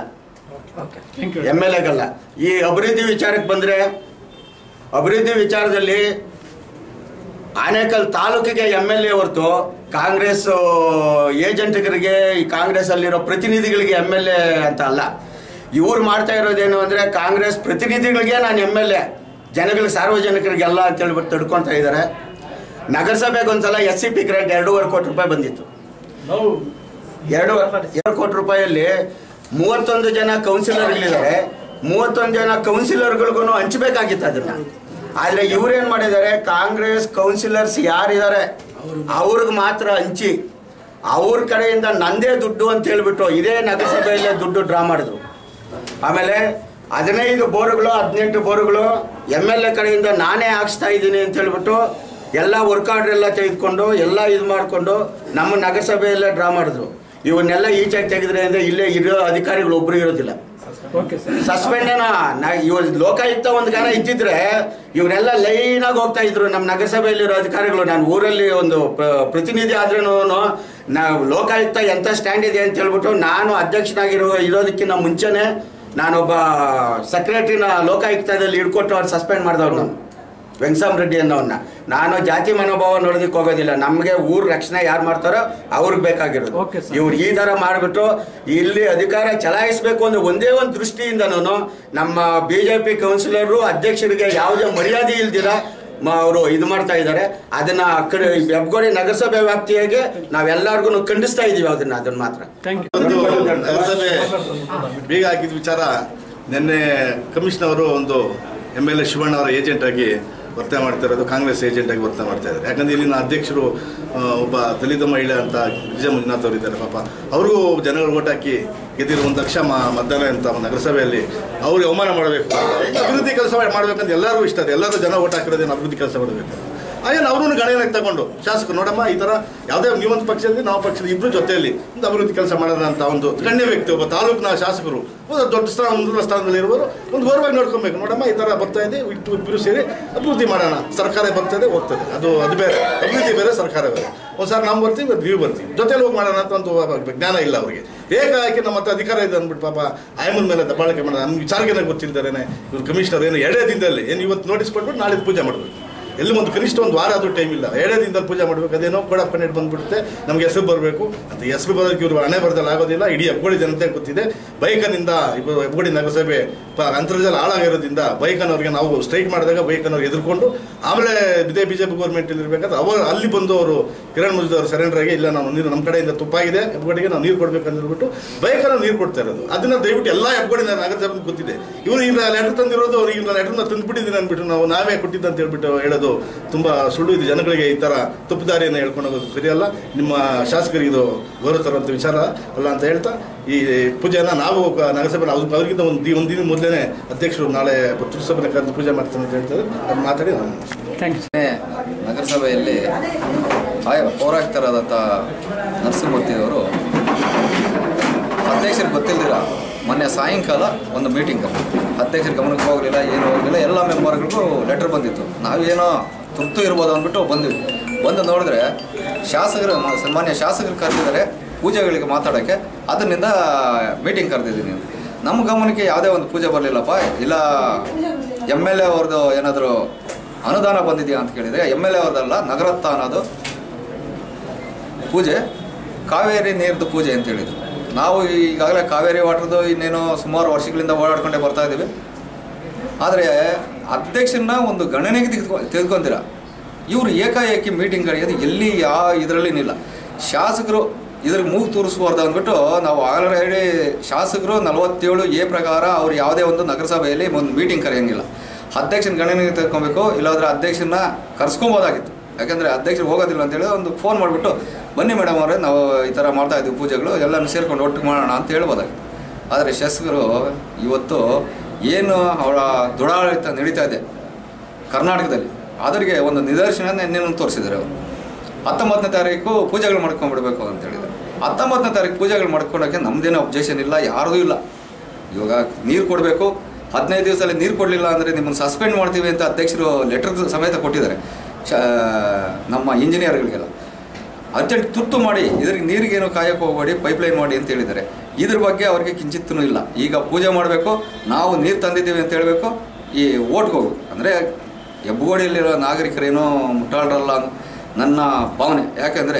ಎಮ್ ಎಲ್ ಎಗಲ್ಲ ಈ ಅಭಿವೃದ್ಧಿ ವಿಚಾರಕ್ಕೆ ಬಂದರೆ ಅಭಿವೃದ್ಧಿ ವಿಚಾರದಲ್ಲಿ ಆನೇಕಲ್ ತಾಲೂಕಿಗೆ ಎಮ್ ಎಲ್ ಎ ಹೊರತು ಕಾಂಗ್ರೆಸ್ ಏಜೆಂಟ್ಗಳಿಗೆ ಈ ಕಾಂಗ್ರೆಸ್ಸಲ್ಲಿರೋ ಪ್ರತಿನಿಧಿಗಳಿಗೆ ಎಮ್ ಎಲ್ ಎ ಅಂತ ಅಲ್ಲ ಇವ್ರು ಮಾಡ್ತಾ ಇರೋದೇನು ಅಂದರೆ ಕಾಂಗ್ರೆಸ್ ಪ್ರತಿನಿಧಿಗಳಿಗೆ ನಾನು ಎಮ್ ಎಲ್ ಎ ಜನಗಳಿಗೆ ಸಾರ್ವಜನಿಕರಿಗೆಲ್ಲ ಅಂತ ಹೇಳ್ಬಿಟ್ಟು ತಡ್ಕೊತಾ ಇದ್ದಾರೆ ನಗರಸಭೆಗೆ ಒಂದ್ಸಲ ಎಸ್ ಸಿ ಪಿ ಗ್ರಾಂಟ್ ಎರಡೂವರೆ ಕೋಟಿ ರೂಪಾಯಿ ಬಂದಿತ್ತು ಎರಡು ಎರಡು ಕೋಟಿ ರೂಪಾಯಲ್ಲಿ ಮೂವತ್ತೊಂದು ಜನ ಕೌನ್ಸಿಲರ್ಗಳಿದ್ದಾರೆ ಮೂವತ್ತೊಂದು ಜನ ಕೌನ್ಸಿಲರ್ಗಳಿಗೂ ಹಂಚಬೇಕಾಗಿತ್ತು ಅದನ್ನ ಆದರೆ ಇವ್ರೇನ್ ಮಾಡಿದ್ದಾರೆ ಕಾಂಗ್ರೆಸ್ ಕೌನ್ಸಿಲರ್ಸ್ ಯಾರಿದ್ದಾರೆ ಅವ್ರಿಗೆ ಮಾತ್ರ ಹಂಚಿ ಅವ್ರ ಕಡೆಯಿಂದ ನಂದೇ ದುಡ್ಡು ಅಂತ ಹೇಳ್ಬಿಟ್ಟು ಇದೇ ನಗರಸಭೆಯಲ್ಲೇ ದುಡ್ಡು ಡ್ರಾ ಮಾಡಿದ್ರು ಆಮೇಲೆ ಹದಿನೈದು ಬೋರ್ಗಳು ಹದಿನೆಂಟು ಬೋರ್ಗಳು ಎಮ್ ಎಲ್ ಎ ಕಡೆಯಿಂದ ನಾನೇ ಹಾಕ್ಸ್ತಾ ಇದ್ದೀನಿ ಅಂತ ಹೇಳ್ಬಿಟ್ಟು ಎಲ್ಲ ವರ್ಕ್ ಆರ್ಡರ್ ಎಲ್ಲ ತೆಗೆದುಕೊಂಡು ಎಲ್ಲ ಇದು ಮಾಡಿಕೊಂಡು ನಮ್ಮ ನಗರಸಭೆಯಲ್ಲೇ ಡ್ರಾ ಮಾಡಿದ್ರು ಇವನ್ನೆಲ್ಲ ಈಚೆಗೆ ತೆಗೆದ್ರೆ ಅಂದರೆ ಇಲ್ಲೇ ಇರೋ ಅಧಿಕಾರಿಗಳು ಒಬ್ಬರು ಇರೋದಿಲ್ಲ ಸಸ್ಪೆಂಡೇನ ನಾ ಇವ ಲೋಕಾಯುಕ್ತ ಒಂದು ಗಾನ ಇದ್ದಿದ್ರೆ ಇವರೆಲ್ಲ ಲೈನಾಗಿ ಹೋಗ್ತಾ ಇದ್ರು ನಮ್ಮ ನಗರಸಭೆಯಲ್ಲಿರೋ ಅಧಿಕಾರಿಗಳು ನಾನು ಊರಲ್ಲಿ ಒಂದು ಪ್ರ- ಪ್ರತಿನಿಧಿ ಆದ್ರೂ ನಾವು ಲೋಕಾಯುಕ್ತ ಎಂಥ ಸ್ಟ್ಯಾಂಡ್ ಇದೆ ಅಂತ ಹೇಳ್ಬಿಟ್ಟು ನಾನು ಅಧ್ಯಕ್ಷನಾಗಿರೋ ಇರೋದಕ್ಕಿಂತ ಮುಂಚೆನೆ ನಾನೊಬ್ಬ ಸೆಕ್ರೆಟರಿನ ಲೋಕಾಯುಕ್ತದಲ್ಲಿ ಹಿಡ್ಕೊಟ್ಟು ಅವ್ರು ಸಸ್ಪೆಂಡ್ ಮಾಡಿದವ್ರು ನಾನು ವೆಂಕಸಾಮ್ ರೆಡ್ಡಿ ಅನ್ನೋನ್ನ ನಾನು ಜಾತಿ ಮನೋಭಾವ ನೋಡೋದಕ್ಕೆ ಹೋಗೋದಿಲ್ಲ ನಮಗೆ ಊರ್ ರಕ್ಷಣೆ ಯಾರು ಮಾಡ್ತಾರೋ ಅವ್ರಿಗೆ ಬೇಕಾಗಿರೋದು ಇವ್ರು ಈ ತರ ಮಾಡಿಬಿಟ್ಟು ಇಲ್ಲಿ ಅಧಿಕಾರ ಚಲಾಯಿಸಬೇಕು ಅನ್ನೋ ಒಂದೇ ಒಂದು ದೃಷ್ಟಿಯಿಂದನೂ ನಮ್ಮ ಬಿ ಜೆ ಪಿ ಕೌನ್ಸಿಲರು ಅಧ್ಯಕ್ಷರಿಗೆ ಯಾವುದೇ ಮರ್ಯಾದೆ ಇಲ್ದಿರ ಅವರು ಇದು ಮಾಡ್ತಾ ಇದ್ದಾರೆ ಅದನ್ನ ಆ ಕಡೆ ಹೆಬ್ಗೋಡಿ ನಗರಸಭೆ ವ್ಯಾಪ್ತಿಯಾಗೆ ನಾವೆಲ್ಲರಿಗೂ ಖಂಡಿಸ್ತಾ ಇದೀವಿ ಅದನ್ನ ಅದನ್ನ ಮಾತ್ರ ಒಂದು ನಗರಸಭೆ ಬೀಗ ಹಾಕಿದ ವಿಚಾರ ನಿನ್ನೆ ಕಮಿಷನರ್ ಅವರು ಒಂದು ಎಮ್ ಎಲ್ ಎ ಶಿವಣ್ಣ ಅವರ ಏಜೆಂಟ್ ಆಗಿ ವರ್ತನೆ ಮಾಡ್ತಾ ಇರೋದು ಕಾಂಗ್ರೆಸ್ ಏಜೆಂಟ್ ಆಗಿ ವರ್ತನೆ ಮಾಡ್ತಾ ಇದ್ದಾರೆ ಯಾಕಂದ್ರೆ ಇಲ್ಲಿನ ಅಧ್ಯಕ್ಷರು ಆ, ಒಬ್ಬ ದಲಿತ ಮಹಿಳೆ ಅಂತ ಗಿರಿಜಾ ಮಂಜುನಾಥ್ ಅವರು ಇದ್ದಾರೆ ಪಾಪ ಅವ್ರಿಗೂ ಜನಗಳು ಓಟ್ ಹಾಕಿ ಗೆದ್ದಿರೋ ಒಂದು ಲಕ್ಷ ಮ- ಮತದಾನ ಅಂತ ಒಂದು ನಗರಸಭೆಯಲ್ಲಿ ಅವ್ರಿಗೆ ಅವಮಾನ ಮಾಡಬೇಕು ಅಭಿವೃದ್ಧಿ ಕೆಲಸ ಮಾಡ್ಬೇಕಂತ ಎಲ್ಲರಿಗೂ ಇಷ್ಟ ಇದೆ ಎಲ್ಲರೂ ಜನ ಓಟ್ ಹಾಕಿರೋದೇನು ಅಭಿವೃದ್ಧಿ ಕೆಲಸ ಮಾಡಬೇಕು ಅಯ್ಯನ್ ಅವ್ರೂ ಗಣನೆಗೆ ತಗೊಂಡು ಶಾಸಕರು ನೋಡಮ್ಮ ಈ ಥರ ಯಾವುದೇ ನೀವೊಂದು ಪಕ್ಷದಲ್ಲಿ ನಾವು ಪಕ್ಷದ ಇಬ್ಬರು ಜೊತೆಯಲ್ಲಿ ಒಂದು ಅಭಿವೃದ್ಧಿ ಕೆಲಸ ಮಾಡೋಣ ಅಂತ ಒಂದು ಗಣ್ಯ ವ್ಯಕ್ತಿ ಒಬ್ಬ ತಾಲೂಕಿನ ಶಾಸಕರು ಒಂದು ದೊಡ್ಡ ಸ್ಥಾನ ಒಂದು ಸ್ಥಾನದಲ್ಲಿ ಇರುವವರು ಒಂದು ಗೌರವವಾಗಿ ನೋಡ್ಕೊಬೇಕು ನೋಡಮ್ಮ ಈ ಥರ ಬರ್ತಾ ಇದೆ ಇಟ್ಟು ಇಬ್ಬರು ಸೇರಿ ಅಭಿವೃದ್ಧಿ ಮಾಡೋಣ ಸರ್ಕಾರ ಬರ್ತದೆ ಹೋಗ್ತದೆ ಅದು ಅದು ಬೇರೆ ಅಭಿವೃದ್ಧಿ ಬೇರೆ ಸರ್ಕಾರ ಬೇರೆ ಒಂದು ಸಾರಿ ನಾವು ಬರ್ತೀವಿ ಇವತ್ತು ನೀವು ಬರ್ತೀವಿ ಜೊತೆಲಿ ಹೋಗಿ ಮಾಡೋಣ ಅಂತ ಒಂದು ಜ್ಞಾನ ಇಲ್ಲ ಅವರಿಗೆ ಏಕಾಏಕಿ ನಮ್ಮ ಹತ್ರ ಅಧಿಕಾರ ಇದೆ ಅಂದ್ಬಿಟ್ಟು ಪಾಪ ಆಯಮ್ಮನ ಮೇಲೆ ದಬ್ಬಾಳಿಕೆ ಮಾಡೋಣ ನಮ್ಗೆ ವಿಚಾರಕ್ಕೆ ಗೊತ್ತಿಲ್ದಾರೇನೆ ಇವ್ರು ಕಮಿಷನರ್ ಏನು ಎರಡೇ ದಿನದಲ್ಲಿ ಏನು ಇವತ್ತು ನೋಟಿಸ್ ಕೊಟ್ಬಿಟ್ಟು ನಾಳೆ ಪೂಜೆ ಮಾಡಬೇಕು ಎಲ್ಲಿ ಒಂದು ಕನಿಷ್ಠ ಒಂದು ವಾರ ಆದರೂ ಟೈಮ್ ಇಲ್ಲ ಎರಡೇ ದಿನದಲ್ಲಿ ಪೂಜೆ ಮಾಡಬೇಕು ಅದೇನೋ ಕೂಡ ಪನ್ನೆರಡು ಬಂದ್ಬಿಡುತ್ತೆ ನಮಗೆ ಹೆಸರು ಬರಬೇಕು ಅಂತ ಹೆಸರು ಬರೋದಕ್ಕೆ ಇವರು ಹಣೆ ಬರದಲ್ಲಿ ಆಗೋದಿಲ್ಲ ಇಡೀ ಹೆಬ್ಬಗೋಡಿ ಜನತೆ ಗೊತ್ತಿದೆ ಬೈಕನಿಂದ ಇಬ್ಬರು ಹೆಬ್ಬಗೋಡಿ ನಗರಸಭೆ ಪ ಅಂತರ್ಜಾಲ ಹಾಳಾಗಿರೋದ್ರಿಂದ ಬೈಕನವ್ರಿಗೆ ನಾವು ಸ್ಟ್ರೈಕ್ ಮಾಡಿದಾಗ ಬೈಕನವ್ರು ಎದುರ್ಕೊಂಡು ಆಮೇಲೆ ಇದೇ ಬಿ ಜೆ ಪಿ ಗೌರ್ಮೆಂಟಲ್ಲಿ ಇರಬೇಕಾದ್ರೆ ಅವರು ಅಲ್ಲಿ ಬಂದು ಅವರು ಕಿರಣ್ ಮುಜುದ್ ಅವರು ಸರೆಂಡರ್ ಆಗಿ ಇಲ್ಲ ನಾವು ನೀರು ನಮ್ಮ ಕಡೆಯಿಂದ ತುಪ್ಪಾಗಿದೆ ಹೆಬ್ಬಗೋಡಿಗೆ ನಾವು ನೀರು ಕೊಡಬೇಕು ಅಂತ ಹೇಳ್ಬಿಟ್ಟು ಬೈಕನ್ನು ನೀರು ಕೊಡ್ತಾ ಇರೋದು ಅದನ್ನ ದಯವಿಟ್ಟು ಎಲ್ಲ ಹೆಬ್ಬಗೋಡಿ ನಗರಸಭೆ ಗೊತ್ತಿದೆ ಇವರು ಈಗ ಲೆಟರ್ ತಂದಿರೋದು ಅವ್ರಿಗೆ ಈಗ ಲೆಟರ್ನ ತಂದುಬಿಟ್ಟಿದ್ದೀನಿ ಅಂದ್ಬಿಟ್ಟು ನಾವು ನಾವೇ ಕೊಟ್ಟಿದ್ದು ಅಂತ ಹೇಳ್ಬಿಟ್ಟು ಹೇಳೋದು ತುಂಬಾ ಸುಳ್ಳು ಇದು ಜನಗಳಿಗೆ ಈ ತರ ತಪ್ಪುದಾರಿಯನ್ನು ಹೇಳ್ಕೊಂಡು ಹೋಗೋದು ಸರಿಯಲ್ಲ ನಿಮ್ಮ ಶಾಸಕರಿಗೆ ಇದು ಗೌರವ ತರುವಂಥ ವಿಚಾರ ಅಲ್ಲ ಅಂತ ಹೇಳ್ತಾ ಈ ಪೂಜೆನ ನಾವು ಕ- ನಗರಸಭೆ ನಾವು ಅವ್ರಿಗಿಂತ ಒಂದು ದಿ- ಒಂದು ದಿನ ಮೊದಲೇ ಅಧ್ಯಕ್ಷರು ನಾಳೆ ತುರುಸಭೆನ ಕರೆದು ಪೂಜೆ ಮಾಡ್ತಾರೆ ಅಂತ ಹೇಳ್ತಾರೆ ಅದು ಮಾತಾಡಿ ನಾನು ನಗರಸಭೆಯಲ್ಲಿ ಆಯ ಪೌರಾಯುಕ್ತರಾದಂಥ ನರಸಿಂಹಮೂರ್ತಿಯವರು ಅಧ್ಯಕ್ಷರಿಗೆ ಗೊತ್ತಿಲ್ದಿರ ಮೊನ್ನೆ ಸಾಯಂಕಾಲ ಒಂದು ಮೀಟಿಂಗ್ ಅಧ್ಯಕ್ಷರ ಗಮನಕ್ಕೆ ಹೋಗಲಿಲ್ಲ ಏನು ಹೋಗಲಿಲ್ಲ ಎಲ್ಲ ಮೆಂಬರ್ಗಳಿಗೂ ಲೆಟರ್ ಬಂದಿತ್ತು ನಾವೇನೋ ತುರ್ತು ಇರ್ಬೋದು ಅಂದ್ಬಿಟ್ಟು ಬಂದ್ವಿ ಬಂದು ನೋಡಿದ್ರೆ ಶಾಸಕರು ಮ- ಸನ್ಮಾನ್ಯ ಶಾಸಕರು ಕರೆದಿದ್ದಾರೆ ಪೂಜೆಗಳಿಗೆ ಮಾತಾಡೋಕ್ಕೆ ಅದರಿಂದ ಮೀಟಿಂಗ್ ಕರೆದಿದ್ದೀನಿ ನಮ್ಮ ಗಮನಕ್ಕೆ ಯಾವುದೇ ಒಂದು ಪೂಜೆ ಬರಲಿಲ್ಲಪ್ಪ ಇಲ್ಲ ಎಮ್ ಎಲ್ ಎ ಅವ್ರದ್ದು ಏನಾದರೂ ಅನುದಾನ ಬಂದಿದೆಯಾ ಅಂತ ಕೇಳಿದರೆ ಎಮ್ ಎಲ್ ಎ ಅವ್ರದ್ದಲ್ಲ ನಗರತ್ತ ಅನ್ನೋದು ಪೂಜೆ ಕಾವೇರಿ ನೀರ್ದು ಪೂಜೆ ಅಂತ ಹೇಳಿದರು ನಾವು ಈಗಾಗಲೇ ಕಾವೇರಿ ವಾಟರ್ದು ಇನ್ನೇನೋ ಸುಮಾರು ವರ್ಷಗಳಿಂದ ಓಡಾಡ್ಕೊಂಡೇ ಬರ್ತಾ ಇದ್ದೀವಿ ಆದರೆ ಅಧ್ಯಕ್ಷರನ್ನ ಒಂದು ಗಣನೆಗೆ ತೆಗೆದುಕೊ ತೆಗೆದುಕೊಂತೀರ ಇವರು ಏಕಾಏಕಿ ಮೀಟಿಂಗ್ ಕರೆಯೋದು ಎಲ್ಲಿ ಯಾವ ಇದರಲ್ಲಿನಿಲ್ಲ ಶಾಸಕರು ಇದ್ರಿಗೆ ಮೂಗು ತೋರಿಸ್ಬಾರ್ದು ಅಂದ್ಬಿಟ್ಟು ನಾವು ಆಲ್ರೆಡಿ ಶಾಸಕರು ನಲವತ್ತೇಳು ಎ ಪ್ರಕಾರ ಅವ್ರು ಯಾವುದೇ ಒಂದು ನಗರಸಭೆಯಲ್ಲಿ ಒಂದು ಮೀಟಿಂಗ್ ಕರೆಯೋಂಗಿಲ್ಲ ಅಧ್ಯಕ್ಷನ ಗಣನೆಗೆ ತೆಗೆದುಕೊಬೇಕು ಇಲ್ಲಾಂದ್ರೆ ಅಧ್ಯಕ್ಷನ ಕರ್ಸ್ಕೊಬೋದಾಗಿತ್ತು ಯಾಕಂದರೆ ಅಧ್ಯಕ್ಷರು ಹೋಗೋದಿಲ್ಲ ಅಂತೇಳಿ ಒಂದು ಫೋನ್ ಮಾಡಿಬಿಟ್ಟು ಬನ್ನಿ ಮೇಡಮ್ ಅವರೇ ನಾವು ಈ ಥರ ಮಾಡ್ತಾ ಇದ್ದೀವಿ ಪೂಜೆಗಳು ಎಲ್ಲನೂ ಸೇರ್ಕೊಂಡು ಒಟ್ಟಿಗೆ ಮಾಡೋಣ ಅಂತ ಹೇಳ್ಬೋದಾಗಿತ್ತು ಆದರೆ ಶಾಸಕರು ಇವತ್ತು ಏನು ಅವರ ದುಡಾಳಿತ ನಡೀತಾ ಇದೆ ಕರ್ನಾಟಕದಲ್ಲಿ ಅದರಿಗೆ ಒಂದು ನಿದರ್ಶನ ನಿನ್ನೆನೂ ತೋರಿಸಿದ್ದಾರೆ ಅವರು ಹತ್ತೊಂಬತ್ತನೇ ತಾರೀಕು ಪೂಜೆಗಳು ಮಾಡ್ಕೊಂಡ್ಬಿಡ್ಬೇಕು ಅಂತ ಹೇಳಿದ್ದಾರೆ ಹತ್ತೊಂಬತ್ತನೇ ತಾರೀಕು ಪೂಜೆಗಳು ಮಾಡ್ಕೊಳಕ್ಕೆ ನಮ್ಮದೇನೋ ಅಬ್ಜೆಕ್ಷನ್ ಇಲ್ಲ ಯಾರ್ದೂ ಇಲ್ಲ ಇವಾಗ ನೀರು ಕೊಡಬೇಕು ಹದಿನೈದು ದಿವಸದಲ್ಲಿ ನೀರು ಕೊಡಲಿಲ್ಲ ಅಂದರೆ ನಿಮ್ಮನ್ನು ಸಸ್ಪೆಂಡ್ ಮಾಡ್ತೀವಿ ಅಂತ ಅಧ್ಯಕ್ಷರು ಲೆಟರ್ ಸಮೇತ ಕೊಟ್ಟಿದ್ದಾರೆ ಶ ನಮ್ಮ ಇಂಜಿನಿಯರ್ಗಳಿಗೆಲ್ಲ ಅರ್ಜೆಂಟ್ ತುರ್ತು ಮಾಡಿ ಇದ್ರಿಗೆ ನೀರಿಗೇನು ಕಾಯಕ್ಕೆ ಹೋಗಬೇಡಿ ಪೈಪ್ಲೈನ್ ಮಾಡಿ ಅಂತ ಹೇಳಿದ್ದಾರೆ ಇದ್ರ ಬಗ್ಗೆ ಅವ್ರಿಗೆ ಕಿಂಚಿತ್ತೂ ಇಲ್ಲ ಈಗ ಪೂಜೆ ಮಾಡಬೇಕು ನಾವು ನೀರು ತಂದಿದ್ದೀವಿ ಅಂತ ಹೇಳಬೇಕು ಈ ಓಟ್ಗೆ ಹೋಗ್ಬೇಕು ಅಂದರೆ ಹೆಬ್ಬಗೋಡಿಯಲ್ಲಿರೋ ನಾಗರಿಕರೇನೋ ಮುಟ್ಟಾಳರಲ್ಲ ಅನ್ನೋ ನನ್ನ ಭಾವನೆ ಯಾಕೆಂದರೆ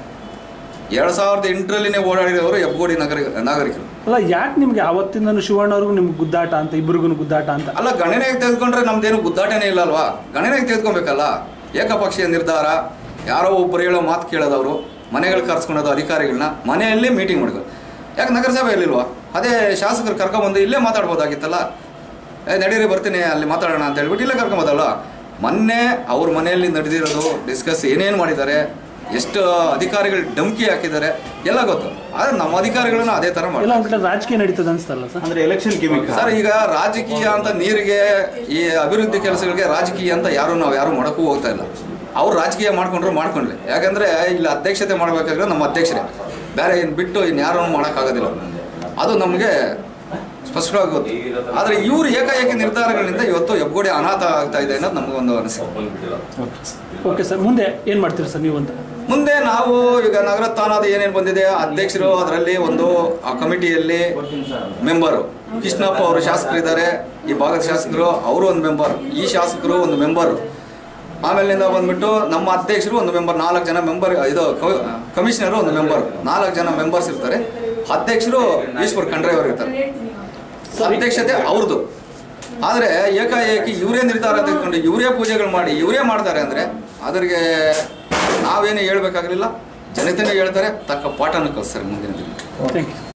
ಎರಡು ಸಾವಿರದ ಎಂಟರಲ್ಲಿನೇ ಓಡಾಡಿರೋರು ಹೆಬ್ಬಗೋಡಿ ನಾಗರಿಕ ನಾಗರಿಕರು ಅಲ್ಲ ಯಾಕೆ ನಿಮ್ಗೆ ಅವತ್ತಿಂದನು ಶಿವಣ್ಣವ್ರಿಗೂ ನಿಮ್ಗೆ ಗುದ್ದಾಟ ಅಂತ ಇಬ್ಬರಿಗೂ ಗುದ್ದಾಟ ಅಂತ ಅಲ್ಲ ಗಣನೆಗೆ ತೆಗೆದುಕೊಂಡ್ರೆ ನಮ್ದೇನು ಗುದ್ದಾಟನೇ ಇಲ್ಲ ಅಲ್ವಾ ಗಣನೆಗೆ ತೆಗೆದುಕೊಬೇಕಲ್ಲ ಏಕಪಕ್ಷೀಯ ನಿರ್ಧಾರ ಯಾರೋ ಒಬ್ಬರು ಹೇಳೋ ಮಾತು ಕೇಳೋದವರು ಮನೆಗಳು ಕರ್ಸ್ಕೊಳೋದು ಅಧಿಕಾರಿಗಳನ್ನ ಮನೆಯಲ್ಲೇ ಮೀಟಿಂಗ್ ಮಾಡೋದು ಯಾಕೆ ನಗರಸಭೆಯಲ್ಲಿಲ್ವಾ ಅದೇ ಶಾಸಕರು ಕರ್ಕೊಂಬಂದು ಇಲ್ಲೇ ಮಾತಾಡ್ಬೋದಾಗಿತ್ತಲ್ಲ ಏ ನಡೀರಿ ಬರ್ತೀನಿ ಅಲ್ಲಿ ಮಾತಾಡೋಣ ಅಂತ ಹೇಳ್ಬಿಟ್ಟು ಇಲ್ಲೇ ಕರ್ಕೊಂಬೋದಲ್ಲ ಮೊನ್ನೆ ಅವ್ರ ಮನೆಯಲ್ಲಿ ನಡೆದಿರೋದು ಡಿಸ್ಕಸ್ ಏನೇನು ಮಾಡಿದ್ದಾರೆ ಎಷ್ಟು ಅಧಿಕಾರಿಗಳು ಡಮ್ಕಿ ಹಾಕಿದ್ದಾರೆ ಎಲ್ಲ ಗೊತ್ತು ಆದರೆ ನಮ್ಮ ಅಧಿಕಾರಿಗಳನ್ನ ಅದೇ ಥರ ಮಾಡಿ ಎಲ್ಲ ಒಂದ್ ಕಡೆ ರಾಜಕೀಯ ನಡೀತದೆ ಅನ್ಸ್ತಲ್ಲ ಸರ್ ಅಂದ್ರೆ ಎಲೆಕ್ಷನ್ ಗಿಮಿಕ್ ಸರ್ ಈಗ ರಾಜಕೀಯ ಅಂತ ನೀರಿಗೆ ಈ ಅಭಿವೃದ್ಧಿ ಕೆಲಸಗಳಿಗೆ ರಾಜಕೀಯ ಅಂತ ಯಾರು ನಾವು ಯಾರು ಮಾಡೋಕ್ಕೂ ಹೋಗ್ತಾ ಇಲ್ಲ ಅವ್ರು ರಾಜಕೀಯ ಮಾಡ್ಕೊಂಡ್ರು ಮಾಡ್ಕೊಂಡ್ಲಿ ಯಾಕಂದ್ರೆ ಇಲ್ಲಿ ಅಧ್ಯಕ್ಷತೆ ಮಾಡಬೇಕಾದ್ರೆ ನಮ್ಮ ಅಧ್ಯಕ್ಷರೇ ಬೇರೆ ಇನ್ನು ಬಿಟ್ಟು ಇನ್ನು ಯಾರೂ ಮಾಡೋಕ್ಕಾಗೋದಿಲ್ಲ ಅದು ನಮಗೆ ಸ್ಪಷ್ಟವಾಗಿ ಗೊತ್ತು ಆದರೆ ಇವರು ಏಕಾಏಕಿ ನಿರ್ಧಾರಗಳಿಂದ ಇವತ್ತು ಹೆಬ್ಬಗೋಡಿ ಅನಾಥ ಆಗ್ತಾ ಇದೆ ಅನ್ನೋದು ನಮಗೊಂದು ಅನಿಸಿಕೆ ಓಕೆ ಸರ್ ಮುಂದೆ ಏನು ಮಾಡ್ತೀರಾ ಸರ್ ನೀವು ಅಂತ ಮುಂದೆ ನಾವು ಈಗ ನಗರ ತಾನಾದ ಏನೇನು ಬಂದಿದೆ ಅಧ್ಯಕ್ಷರು ಅದರಲ್ಲಿ ಒಂದು ಆ ಕಮಿಟಿಯಲ್ಲಿ ಮೆಂಬರು ಕೃಷ್ಣಪ್ಪ ಅವರು ಶಾಸಕರಿದ್ದಾರೆ ಈ ಭಾಗದ ಶಾಸಕರು ಅವರು ಒಂದು ಮೆಂಬರ್ ಈ ಶಾಸಕರು ಒಂದು ಮೆಂಬರು ಆಮೇಲಿಂದ ಬಂದ್ಬಿಟ್ಟು ನಮ್ಮ ಅಧ್ಯಕ್ಷರು ಒಂದು ಮೆಂಬರ್ ನಾಲ್ಕು ಜನ ಮೆಂಬರ್ ಇದು ಕಮಿಷನರು ಒಂದು ಮೆಂಬರ್ ನಾಲ್ಕು ಜನ ಮೆಂಬರ್ಸ್ ಇರ್ತಾರೆ ಅಧ್ಯಕ್ಷರು ಈಶ್ವರ್ ಖಂಡ್ರೆ ಅವರು ಇರ್ತಾರೆ ಅಧ್ಯಕ್ಷತೆ ಅವ್ರದ್ದು ಆದರೆ ಏಕಾಏಕಿ ಇವರೇ ನಿರ್ಧಾರ ತೆಗೆದುಕೊಂಡು ಇವರೇ ಪೂಜೆಗಳು ಮಾಡಿ ಇವರೇ ಮಾಡ್ತಾರೆ ಅಂದರೆ ಅದರಿಗೆ ನಾವೇನು ಹೇಳ್ಬೇಕಾಗಲಿಲ್ಲ ಜನತೆನೇ ಹೇಳ್ತಾರೆ ತಕ್ಕ ಪಾಠನ ಕಲಿಸ್ತಾರೆ ಮುಂದಿನ ದಿನ ಥ್ಯಾಂಕ್ ಯು